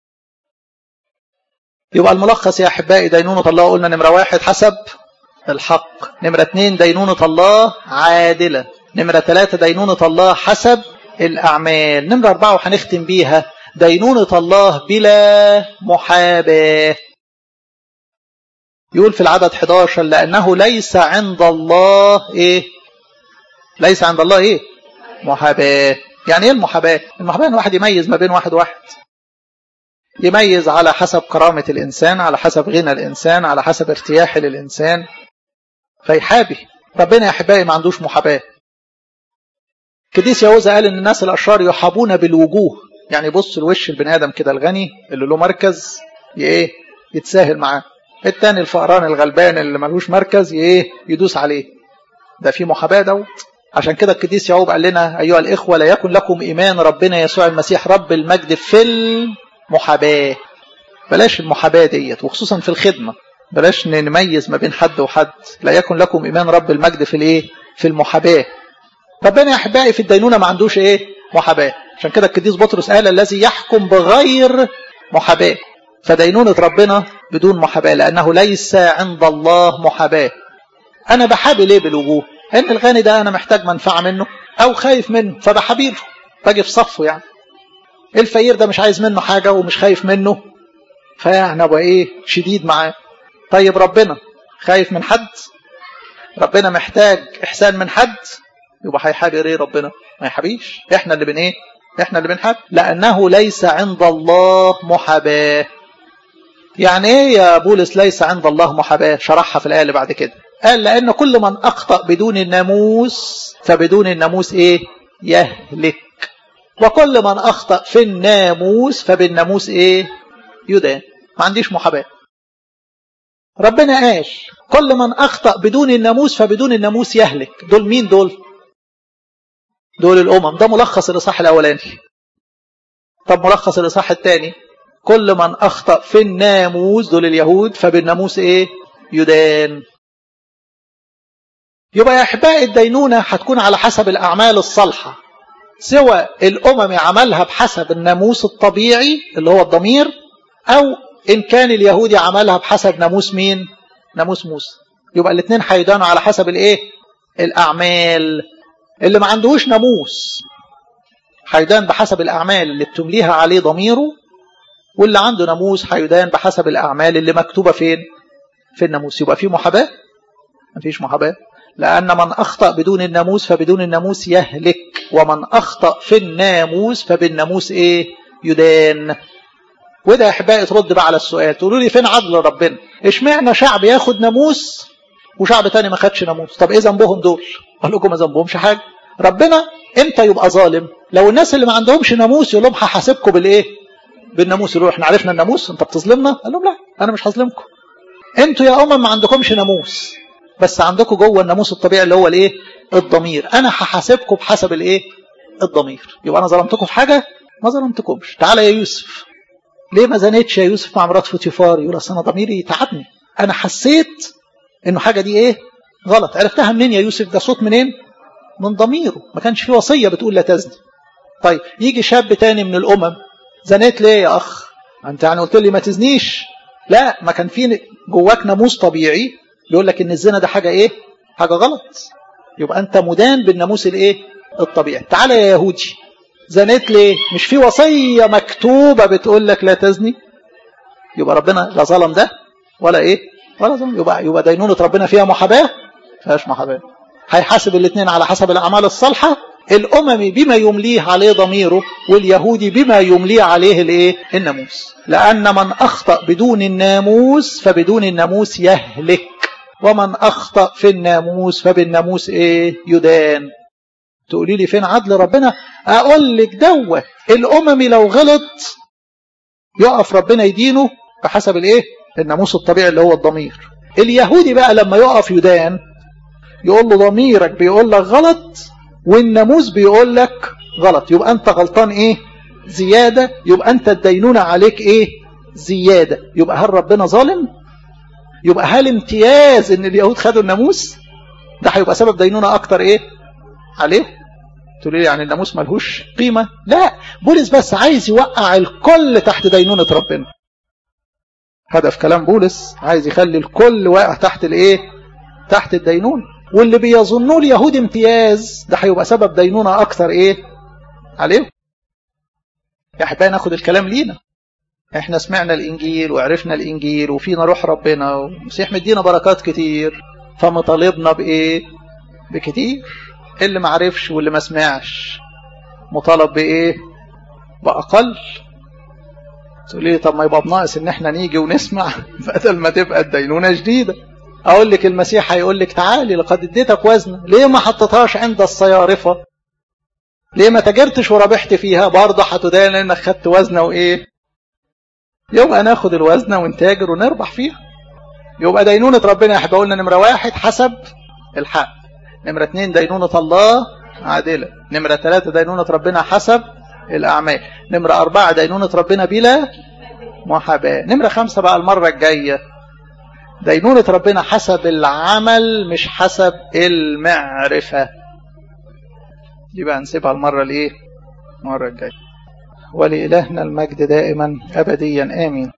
يبقى الملخص يا احبائي دينونه الله قلنا نمره واحد حسب الحق نمره اثنين دينونه الله عادله نمره ثلاثه دينونه الله حسب الاعمال نمره اربعه وهنختم بيها دينونه الله بلا محاباه يقول في العدد 11 لأنه ليس عند الله إيه ليس عند الله إيه محاباة يعني إيه المحاباة المحاباة أن واحد يميز ما بين واحد واحد يميز على حسب كرامة الإنسان على حسب غنى الإنسان على حسب ارتياح للإنسان فيحابي ربنا يا أحبائي ما عندوش محاباة كديس يهوذا قال إن الناس الأشرار يحابون بالوجوه يعني بص الوش البني آدم كده الغني اللي له مركز إيه يتساهل معاه التاني الفقران الغلبان اللي ملوش مركز ايه يدوس عليه ده في محاباه دوت عشان كده القديس يعقوب قال لنا ايها الاخوه لا يكن لكم ايمان ربنا يسوع المسيح رب المجد في المحاباه بلاش المحاباه ديت وخصوصا في الخدمه بلاش نميز ما بين حد وحد لا يكن لكم ايمان رب المجد في الايه في المحاباه ربنا يا احبائي في الدينونه ما عندوش ايه محاباه عشان كده القديس بطرس قال الذي يحكم بغير محاباه فدينونة ربنا بدون محاباة لأنه ليس عند الله محاباة أنا بحابي ليه بالوجوه إن الغني ده أنا محتاج منفعة منه أو خايف منه فبحابيله باجي في صفه يعني الفقير ده مش عايز منه حاجة ومش خايف منه فيعني أبقى إيه شديد معاه طيب ربنا خايف من حد ربنا محتاج إحسان من حد يبقى هيحابي إيه ربنا ما يحابيش إحنا اللي بن إيه إحنا اللي بنحب لأنه ليس عند الله محاباه يعني ايه يا بولس ليس عند الله محاباة شرحها في الآية اللي بعد كده قال لأن كل من أخطأ بدون الناموس فبدون الناموس ايه يهلك وكل من أخطأ في الناموس فبالناموس ايه يدان ما عنديش محاباة ربنا قال كل من أخطأ بدون الناموس فبدون الناموس يهلك دول مين دول دول الأمم ده ملخص الإصحاح الأولاني طب ملخص الإصحاح الثاني كل من أخطأ في الناموس دول اليهود فبالناموس إيه يدان يبقى يا أحبائي الدينونة هتكون على حسب الأعمال الصالحة سواء الأمم عملها بحسب الناموس الطبيعي اللي هو الضمير أو إن كان اليهودي عملها بحسب ناموس مين ناموس موسى يبقى الاثنين هيدانوا على حسب الإيه الأعمال اللي ما عندهوش ناموس هيدان بحسب الأعمال اللي بتمليها عليه ضميره واللي عنده ناموس هيدان بحسب الأعمال اللي مكتوبة فين في الناموس يبقى في محاباة مفيش محاباة لأن من أخطأ بدون الناموس فبدون الناموس يهلك ومن أخطأ في الناموس فبالناموس إيه يدان وده يا أحبائي ترد بقى على السؤال تقولوا لي فين عدل ربنا اشمعنى شعب ياخد ناموس وشعب تاني ما خدش ناموس طب ايه ذنبهم دول اقول لكم ما ذنبهمش حاجه ربنا امتى يبقى ظالم لو الناس اللي ما عندهمش ناموس يقول لهم هحاسبكم بالايه بالناموس يقولوا احنا عرفنا الناموس انت بتظلمنا قال لهم لا انا مش هظلمكم انتوا يا امم ما عندكمش ناموس بس عندكم جوه الناموس الطبيعي اللي هو الايه الضمير انا هحاسبكم بحسب الايه الضمير يبقى انا ظلمتكم في حاجه ما ظلمتكمش تعالى يا يوسف ليه ما زنيتش يا يوسف مع مرات فوتيفار يقول اصل انا ضميري تعبني انا حسيت انه حاجه دي ايه غلط عرفتها منين يا يوسف ده صوت منين من ضميره ما كانش في وصيه بتقول لا تزني طيب يجي شاب تاني من الامم زنيت ليه يا اخ انت يعني قلت لي ما تزنيش لا ما كان في جواك ناموس طبيعي بيقول لك ان الزنا ده حاجه ايه حاجه غلط يبقى انت مدان بالناموس الايه الطبيعي تعالى يا يهودي زنيت ليه مش في وصيه مكتوبه بتقول لك لا تزني يبقى ربنا لا ظلم ده ولا ايه ولا ظلم يبقى يبقى دينونه ربنا فيها محاباه فيهاش محاباه هيحاسب الاثنين على حسب الاعمال الصالحه الاممي بما يمليه عليه ضميره واليهودي بما يمليه عليه الايه الناموس لان من اخطا بدون الناموس فبدون الناموس يهلك ومن اخطا في الناموس فبالناموس ايه يدان تقولي لي فين عدل ربنا اقول لك دوت الاممي لو غلط يقف ربنا يدينه بحسب الايه الناموس الطبيعي اللي هو الضمير اليهودي بقى لما يقف يدان يقول له ضميرك بيقول لك غلط والناموس بيقول لك غلط يبقى انت غلطان ايه زيادة يبقى انت الدينونة عليك ايه زيادة يبقى هل ربنا ظالم يبقى هل امتياز ان اليهود خدوا الناموس ده هيبقى سبب دينونة اكتر ايه عليه تقول لي يعني الناموس ملهوش قيمة لا بولس بس عايز يوقع الكل تحت دينونة ربنا هدف كلام بولس عايز يخلي الكل واقع تحت الايه تحت الدينونة واللي بيظنوه اليهود امتياز ده هيبقى سبب دينونة اكتر ايه عليه يا احبائي ناخد الكلام لينا احنا سمعنا الانجيل وعرفنا الانجيل وفينا روح ربنا ومسيح مدينا بركات كتير فمطالبنا بايه بكتير اللي ما عرفش واللي ما سمعش مطالب بايه باقل تقول لي طب ما يبقى بناقص ان احنا نيجي ونسمع بدل ما تبقى الدينونه جديده اقول لك المسيح هيقول لك تعالي لقد اديتك وزنه ليه ما حطيتهاش عند الصيارفه ليه ما تاجرتش وربحت فيها برضه هتدان لانك خدت وزنه وايه يبقى ناخد الوزنه ونتاجر ونربح فيها يبقى دينونه ربنا يا قلنا نمره واحد حسب الحق نمره اتنين دينونه الله عادله نمره ثلاثه دينونه ربنا حسب الاعمال نمره اربعه دينونه ربنا بلا محاباه نمره خمسه بقى المره الجايه دينونة ربنا حسب العمل مش حسب المعرفة دي بقى نسيبها المرة الايه المرة الجاية ولإلهنا المجد دائما أبديا آمين